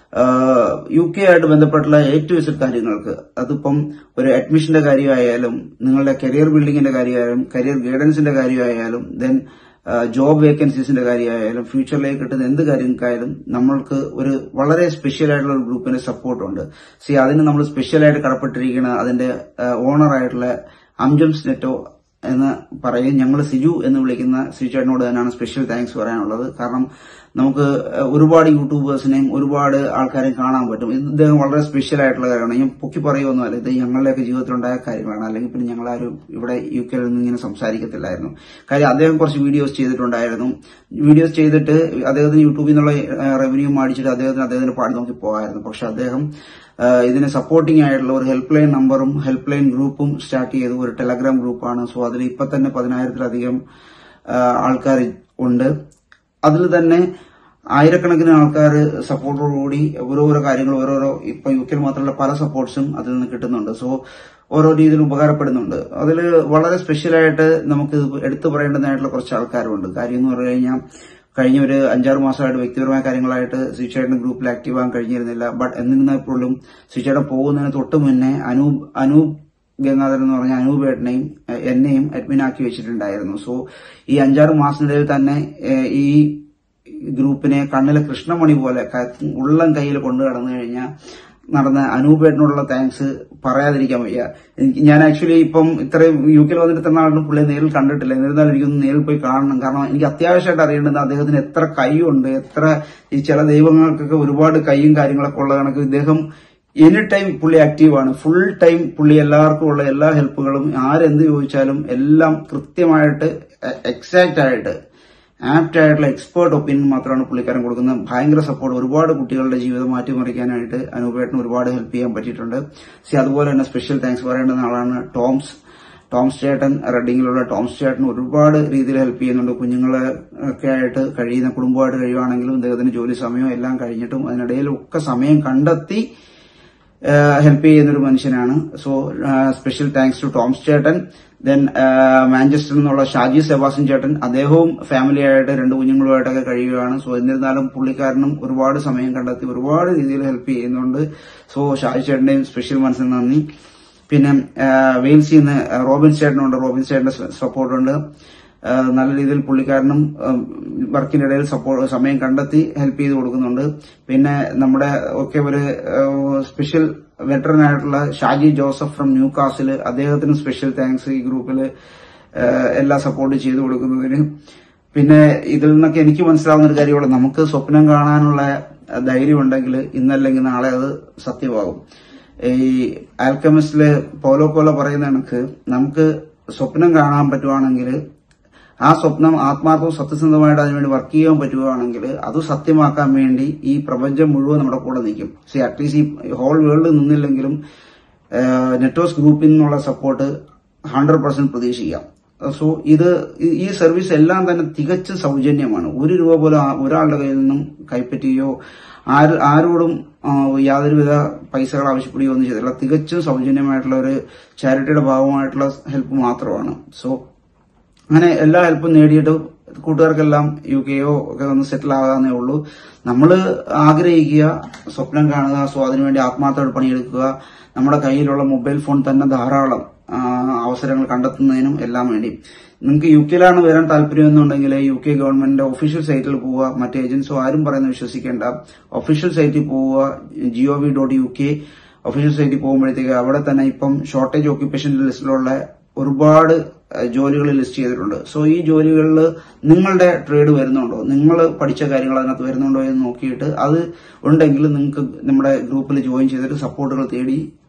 യു കെ ആയിട്ട് ബന്ധപ്പെട്ടുള്ള എ ടു വിസിറ്റ് കാര്യങ്ങൾക്ക് അതിപ്പം ഒരു അഡ്മിഷന്റെ കാര്യമായാലും നിങ്ങളുടെ കരിയർ ബിൽഡിങ്ങിന്റെ കാര്യമായാലും കരിയർ ഗൈഡൻസിന്റെ കാര്യമായാലും ദെൻ ജോബ് വേക്കൻസീസിന്റെ കാര്യമായാലും ഫ്യൂച്ചറിലേക്ക് കിട്ടുന്ന എന്ത് കാര്യങ്ങൾക്കായാലും നമ്മൾക്ക് ഒരു വളരെ സ്പെഷ്യൽ ആയിട്ടുള്ള ഒരു ഗ്രൂപ്പിന്റെ സപ്പോർട്ടുണ്ട് സി അതിന് നമ്മൾ സ്പെഷ്യലായിട്ട് കടപ്പെട്ടിരിക്കുന്ന അതിന്റെ ഓണർ ആയിട്ടുള്ള അംജംസ് നെറ്റോ എന്ന് പറയും ഞങ്ങൾ സിജു എന്ന് വിളിക്കുന്ന സിജു ചേട്ടനോട് തന്നെയാണ് സ്പെഷ്യൽ താങ്ക്സ് പറയാനുള്ളത് കാരണം നമുക്ക് ഏഹ്, ഒരുപാട് യൂട്യൂബേഴ്സിനെയും ഒരുപാട് ആൾക്കാരെയും കാണാൻ പറ്റും ഇത് ഇദ്ദേഹം വളരെ സ്പെഷ്യൽ ആയിട്ടുള്ള കാര്യമാണ് ഞാൻ പൊക്കി പറയുമൊന്നുമല്ല ഇത് ഞങ്ങളുടെയൊക്കെ ജീവിതത്തിലുണ്ടായ കാര്യങ്ങളാണ് അല്ലെങ്കിൽ പിന്നെ ഞങ്ങളാരും ഇവിടെ യു കെയിൽ നിന്ന് ഇങ്ങനെ സംസാരിക്കത്തില്ലായിരുന്നു കാര്യം അദ്ദേഹം കുറച്ച് വീഡിയോസ് ചെയ്തിട്ടുണ്ടായിരുന്നു വീഡിയോസ് ചെയ്തിട്ട് അദ്ദേഹത്തിന് യൂട്യൂബിൽ നിന്നുള്ള റവന്യൂ മേടിച്ചിട്ട് അദ്ദേഹത്തിന് അദ്ദേഹത്തിന് പാടി നോക്കി പോകായിരുന്നു പക്ഷെ അദ്ദേഹം ആഹ് ഇതിന് സപ്പോർട്ടിംഗ് ആയിട്ടുള്ള ഒരു ഹെൽപ്പ് ലൈൻ നമ്പറും ഹെൽപ്പ് ലൈൻ ഗ്രൂപ്പും സ്റ്റാർട്ട് ചെയ്തു ഒരു ടെലഗ്രാം ഗ്രൂപ്പാണ് സോ അതിൽ ഇപ്പൊ തന്നെ പതിനായിരത്തിലധികം ആൾക്കാർ ഉണ്ട് അതിൽ തന്നെ ആയിരക്കണക്കിന് ആൾക്കാർ സപ്പോർട്ടോടുകൂടി ഓരോരോ കാര്യങ്ങൾ ഓരോരോ ഇപ്പൊ യു കെയിൽ മാത്രമല്ല പല സപ്പോർട്ട്സും അതിൽ നിന്ന് കിട്ടുന്നുണ്ട് സോ ഓരോ രീതിയിൽ ഉപകാരപ്പെടുന്നുണ്ട് അതിൽ വളരെ സ്പെഷ്യലായിട്ട് നമുക്ക് എടുത്തു പറയേണ്ടതായിട്ടുള്ള കുറച്ച് ആൾക്കാരുണ്ട് കാര്യം എന്ന് പറഞ്ഞു കഴിഞ്ഞാൽ കഴിഞ്ഞ ഒരു അഞ്ചാറ് മാസമായിട്ട് വ്യക്തിപരമായ കാര്യങ്ങളായിട്ട് സുചേട്ടൻ ഗ്രൂപ്പിൽ ആക്റ്റീവ് ആകാൻ കഴിഞ്ഞിരുന്നില്ല ബട്ട് എന്നിരുന്നാൽ പോലും സുചേട്ടൻ പോകുന്നതിന് തൊട്ട് മുന്നേ അനൂപ് അനൂപ് ഗംഗാധരൻ എന്ന് പറഞ്ഞ അനൂപേട്ടനെയും എഹ്, എന്നെയും അഡ്മിൻ ആക്കി വെച്ചിട്ടുണ്ടായിരുന്നു സോ ഈ അഞ്ചാറ് മാസത്തിനിടയിൽ തന്നെ എഹ്, ഈ ഗ്രൂപ്പിനെ കണ്ണിലെ കൃഷ്ണമണി പോലെ ക- ഉള്ളം കയ്യിൽ കൊണ്ടു കടന്നു കഴിഞ്ഞാൽ നടന്ന അനൂപേട്ടനോടുള്ള താങ്ക്സ് പറയാതിരിക്കാൻ വയ്യ എനിക്ക് ഞാൻ ആക്ച്വലി ഇപ്പം ഇത്രയും യു കെയിൽ വന്നിട്ട് ഇത്ര നാളും പുള്ളിയെ നേരിൽ കണ്ടിട്ടില്ല എന്നിരുന്നാലും എനിക്കൊന്ന് നേരിൽ പോയി കാണണം കാരണം എനിക്ക് അത്യാവശ്യമായിട്ട് അറിയേണ്ടത് അദ്ദേഹത്തിന് എത്ര കൈയുണ്ട് എത്ര ഈ ചില ദൈവങ്ങൾക്കൊക്കെ ഒരുപാട് കൈയും കാര്യങ്ങളൊക്കെ ഉള്ള കണക്ക് ഇദ്ദേഹം എനി ടൈം പുള്ളി ആക്റ്റീവാണ് ഫുൾ ടൈം പുള്ളി എല്ലാവർക്കും ഉള്ള എല്ലാ ഹെൽപ്പുകളും ആരെന്ത് ചോദിച്ചാലും എല്ലാം കൃത്യമായിട്ട് എക്സാക്റ്റ് ആയിട്ട് ആപ്റ്റ് ആയിട്ടുള്ള എക്സ്പേർട്ട് ഒപ്പീനിയൻ മാത്രമാണ് പുള്ളിക്കാരൻ കൊടുക്കുന്നത് ഭയങ്കര സപ്പോർട്ട് ഒരുപാട് കുട്ടികളുടെ ജീവിതം മാറ്റിമറിക്കാനായിട്ട് അനുപേട്ടന് ഒരുപാട് ഹെൽപ്പ് ചെയ്യാൻ പറ്റിയിട്ടുണ്ട് സി അതുപോലെ തന്നെ സ്പെഷ്യൽ താങ്ക്സ് പറയേണ്ടുന്ന ആളാണ് ടോംസ് ടോംസ് ചേട്ടൻ റെഡിങ്ങിലുള്ള ടോംസ് ചേട്ടൻ ഒരുപാട് രീതിയിൽ ഹെൽപ്പ് ചെയ്യുന്നുണ്ട് കുഞ്ഞുങ്ങളെ ഒക്കെ ആയിട്ട് കഴിയുന്ന കുടുംബമായിട്ട് കഴിയുവാണെങ്കിലും അദ്ദേഹത്തിന് ജോലി സമയവും എല്ലാം കഴിഞ്ഞിട്ടും അതിനിടയിലൊക്കെ സമയം കണ്ടെത്തി ഹെൽപ്പ് ചെയ്യുന്ന ഒരു മനുഷ്യനാണ് so special thanks to Toms ചേട്ടൻ ദെൻ മാഞ്ചസ്റ്ററിൽ നിന്നുള്ള ഷാജി സെബാസ്റ്റ്യൻ ചേട്ടൻ അദ്ദേഹവും ഫാമിലിയായിട്ട് രണ്ട് കുഞ്ഞുങ്ങളുമായിട്ടൊക്കെ കഴിയുകയാണ് സോ എന്നിരുന്നാലും പുള്ളിക്കാരനും ഒരുപാട് സമയം കണ്ടെത്തി ഒരുപാട് രീതിയിൽ ഹെൽപ്പ് ചെയ്യുന്നുണ്ട് സോ ഷാജി ചേട്ടന്റെയും സ്പെഷ്യൽ മനസ്സിന് നന്ദി പിന്നെ വെയിൽസിൽ നിന്ന് റോബിൻ ചേട്ടനുണ്ട് റോബിൻ ചേട്ടന്റെ സപ്പോർട്ടുണ്ട് ആഹ് നല്ല രീതിയിൽ പുള്ളിക്കാരനും വർക്കിന്റെ ഇടയിൽ സപ്പോർട്ട് സമയം കണ്ടെത്തി ഹെൽപ്പ് ചെയ്ത് കൊടുക്കുന്നുണ്ട് പിന്നെ നമ്മുടെ ഒക്കെ ഒരു സ്പെഷ്യൽ വെറ്ററൻ ആയിട്ടുള്ള Shaji Joseph from Newcastle അദ്ദേഹത്തിന് സ്പെഷ്യൽ താങ്ക്സ് ഈ ഗ്രൂപ്പിൽ എല്ലാ സപ്പോർട്ട് ചെയ്തു കൊടുക്കുന്നതിന് പിന്നെ ഇതിൽ നിന്നൊക്കെ എനിക്ക് മനസ്സിലാവുന്ന ഒരു കാര്യമുള്ള നമുക്ക് സ്വപ്നം കാണാനുള്ള ധൈര്യം ഉണ്ടെങ്കിൽ ഇന്നല്ലെങ്കിൽ നാളെ അത് സത്യമാകും ഈ ആൽക്കമിസ്റ്റില് പോലോ പോലോ പറയുന്ന കണക്ക് നമുക്ക് സ്വപ്നം കാണാൻ പറ്റുവാണെങ്കിൽ ആ സ്വപ്നം ആത്മാർത്ഥവും സത്യസന്ധമായിട്ട് അതിനുവേണ്ടി വർക്ക് ചെയ്യാൻ പറ്റുകയാണെങ്കിൽ അത് സത്യമാക്കാൻ വേണ്ടി ഈ പ്രപഞ്ചം മുഴുവൻ നമ്മുടെ കൂടെ നിൽക്കും സി അറ്റ്ലീസ്റ്റ് ഈ ഹോൾ വേൾഡ് നിന്നില്ലെങ്കിലും നെറ്റ്വർക്സ് ഗ്രൂപ്പിൽ നിന്നുള്ള സപ്പോർട്ട് ഹൺഡ്രഡ് പെർസെന്റ് പ്രതീക്ഷിക്കാം സോ ഇത് ഈ- ഈ സർവീസ് എല്ലാം തന്നെ തികച്ചും സൗജന്യമാണ് ഒരു രൂപ പോലും ആ- ഒരാളുടെ കയ്യിൽ നിന്നും കൈപ്പറ്റുകയോ ആര് ആരോടും ആ, യാതൊരുവിധ പൈസകൾ ആവശ്യപ്പെടുകയോ ഒന്നും ചെയ്തില്ല തികച്ചും സൗജന്യമായിട്ടുള്ള ഒരു ചാരിറ്റിയുടെ ഭാഗമായിട്ടുള്ള ഹെൽപ്പ് മാത്രമാണ് സോ അങ്ങനെ എല്ലാ ഹെൽപ്പും നേടിയിട്ട് കൂട്ടുകാർക്കെല്ലാം യു കെയോ ഒക്കെ ഒന്ന് സെറ്റിൽ ആകാന്നേ ഉള്ളൂ നമ്മൾ ആഗ്രഹിക്കുക സ്വപ്നം കാണുക സോ അതിനുവേണ്ടി ആത്മാർത്ഥമായിട്ട് പണിയെടുക്കുക നമ്മുടെ കയ്യിലുള്ള മൊബൈൽ ഫോൺ തന്നെ ധാരാളം ആ, അവസരങ്ങൾ കണ്ടെത്തുന്നതിനും എല്ലാം വേണ്ടി നിങ്ങൾക്ക് യു കെയിലാണ് വരാൻ താല്പര്യം എന്നുണ്ടെങ്കിൽ യു കെ ഗവൺമെന്റിന്റെ ഒഫീഷ്യൽ സൈറ്റിൽ പോവുക മറ്റ് ഏജൻസോ ആരും പറയുന്നത് വിശ്വസിക്കേണ്ട ഒഫീഷ്യൽ സൈറ്റിൽ പോവുക G O V dot U K official സൈറ്റിൽ പോകുമ്പോഴത്തേക്ക് അവിടെ തന്നെ ഇപ്പം ഷോർട്ടേജ് ഓക്യുപ്പേഷൻ ലിസ്റ്റിലുള്ള ഒരുപാട് ജോലികൾ ലിസ്റ്റ് ചെയ്തിട്ടുണ്ട് സോ ഈ ജോലികളിൽ നിങ്ങളുടെ ട്രേഡ് വരുന്നുണ്ടോ നിങ്ങൾ പഠിച്ച കാര്യങ്ങൾ അതിനകത്ത് വരുന്നുണ്ടോ എന്ന് നോക്കിയിട്ട് അത് ഉണ്ടെങ്കിൽ നിങ്ങൾക്ക് നമ്മുടെ ഗ്രൂപ്പിൽ ജോയിൻ ചെയ്തിട്ട് സപ്പോർട്ടുകൾ തേടി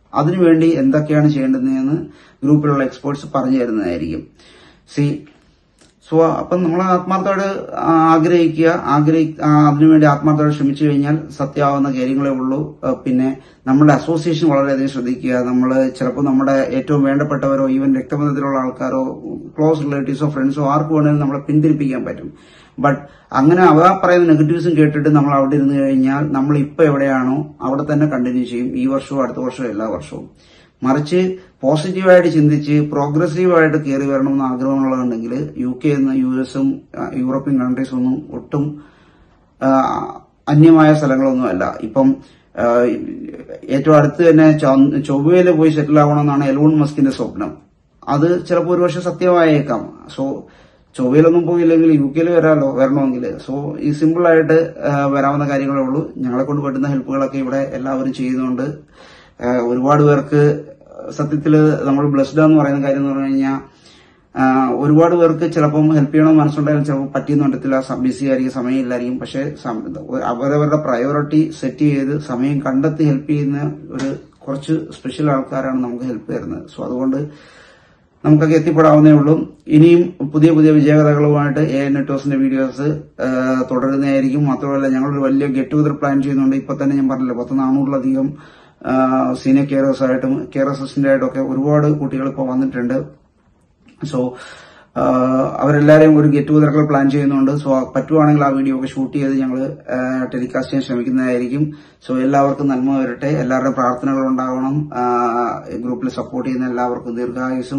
അതിനുവേണ്ടി എന്തൊക്കെയാണ് ചെയ്യേണ്ടതെന്ന് ഗ്രൂപ്പിലുള്ള എക്സ്പേർട്സ് പറഞ്ഞു തരുന്നതായിരിക്കും സി സോ അപ്പം നമ്മൾ ആത്മാർത്ഥമായിട്ട് ആഗ്രഹിക്കുക ആഗ്രഹി ആ, അതിനുവേണ്ടി ആത്മാർത്ഥമായിട്ട് ശ്രമിച്ചു കഴിഞ്ഞാൽ സത്യമാവുന്ന കാര്യങ്ങളേ ഉള്ളൂ ആ, പിന്നെ നമ്മുടെ അസോസിയേഷൻ വളരെയധികം ശ്രദ്ധിക്കുക നമ്മൾ ചിലപ്പോൾ നമ്മുടെ ഏറ്റവും വേണ്ടപ്പെട്ടവരോ ഈവൻ രക്തബന്ധത്തിലുള്ള ആൾക്കാരോ ക്ലോസ് റിലേറ്റീവ്സോ ഫ്രണ്ട്സോ ആർക്ക് വേണമെങ്കിലും നമ്മളെ പിന്തിരിപ്പിക്കാൻ പറ്റും ബട്ട് അങ്ങനെ അവ പറയുന്ന നെഗറ്റീവ്സും കേട്ടിട്ട് നമ്മൾ അവിടെ ഇരുന്ന് കഴിഞ്ഞാൽ നമ്മൾ ഇപ്പൊ എവിടെയാണോ അവിടെ തന്നെ കണ്ടിന്യൂ ചെയ്യും ഈ വർഷവും അടുത്ത വർഷവും എല്ലാ വർഷവും മറിച്ച് പോസിറ്റീവായിട്ട് ചിന്തിച്ച് പ്രോഗ്രസീവായിട്ട് കയറി വരണമെന്ന് ആഗ്രഹമുള്ളതുണ്ടെങ്കിൽ യു കെ എന്ന യു എസും യൂറോപ്യൻ കൺട്രീസ് ഒന്നും ഒട്ടും ആ, അന്യമായ സ്ഥലങ്ങളൊന്നുമല്ല ഇപ്പം ആ, ഏറ്റവും അടുത്ത് തന്നെ ചൊവ്വയിൽ പോയി സെറ്റിൽ ആവണമെന്നാണ് എലോൺ മസ്കിന്റെ സ്വപ്നം അത് ചിലപ്പോൾ ഒരു പക്ഷെ സത്യമായേക്കാം സോ ചൊവ്വയിലൊന്നും പോയില്ലെങ്കിൽ യു കെയിൽ വരാമല്ലോ വരണമെങ്കിൽ സോ ഈ സിമ്പിൾ ആയിട്ട് ആ, വരാവുന്ന കാര്യങ്ങളേ ഉള്ളൂ ഞങ്ങളെ കൊണ്ട് പറ്റുന്ന ഹെൽപ്പുകളൊക്കെ ഇവിടെ എല്ലാവരും ചെയ്യുന്നുണ്ട് ആ, ഒരുപാട് പേർക്ക് സത്യത്തിൽ നമ്മൾ ബ്ലസ്ഡ് എന്ന് പറയുന്ന കാര്യം എന്ന് പറഞ്ഞു കഴിഞ്ഞാൽ ആഹ് ഒരുപാട് പേർക്ക് ചിലപ്പം ഹെൽപ്പ് ചെയ്യണമെന്ന് മനസ്സുണ്ടായാലും ചിലപ്പോൾ പറ്റിയെന്ന് കണ്ടത്തില്ല ബിസി ആയിരിക്കും സമയമില്ലായിരിക്കും പക്ഷേ സം- അവരവരുടെ പ്രയോറിറ്റി സെറ്റ് ചെയ്ത് സമയം കണ്ടെത്തി ഹെൽപ്പ് ചെയ്യുന്ന ഒരു കുറച്ച് സ്പെഷ്യൽ ആൾക്കാരാണ് നമുക്ക് ഹെൽപ്പ് തരുന്നത് സോ അതുകൊണ്ട് നമുക്കൊക്കെ എത്തിപ്പെടാവുന്നേ ഉള്ളൂ ഇനിയും പുതിയ പുതിയ വിജയകഥകളുമായിട്ട് എ എൻ നെറ്റോസിന്റെ വീഡിയോസ് തുടരുന്നതായിരിക്കും മാത്രമല്ല ഞങ്ങളൊരു വലിയ ഗെറ്റ് ടുഗദർ പ്ലാൻ ചെയ്യുന്നുണ്ട് ഇപ്പൊ തന്നെ ഞാൻ പറഞ്ഞില്ല പത്ത് നാനൂറിലധികം സീനിയർ കെയറേഴ്സ് ആയിട്ടും കെയർ അസിസ്റ്റന്റ് ആയിട്ടും ഒക്കെ ഒരുപാട് കുട്ടികൾ ഇപ്പോൾ വന്നിട്ടുണ്ട് സോ അവരെല്ലാരെയും ഒരു ഗെറ്റ് ടുഗദറുകൾ പ്ലാൻ ചെയ്യുന്നുണ്ട് സോ പറ്റുവാണെങ്കിൽ ആ വീഡിയോ ഒക്കെ ഷൂട്ട് ചെയ്ത് ഞങ്ങൾ ടെലികാസ്റ്റ് ചെയ്യാൻ ശ്രമിക്കുന്നതായിരിക്കും സോ എല്ലാവർക്കും നന്മ വരട്ടെ എല്ലാവരുടെയും പ്രാർത്ഥനകൾ ഉണ്ടാവണം ഗ്രൂപ്പിൽ സപ്പോർട്ട് ചെയ്യുന്ന എല്ലാവർക്കും ദീർഘായുസും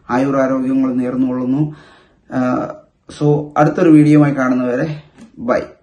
ആയുരാരോഗ്യങ്ങളും നേർന്നുകൊള്ളുന്നു സോ അടുത്തൊരു വീഡിയോയുമായി കാണുന്നവരെ ബൈ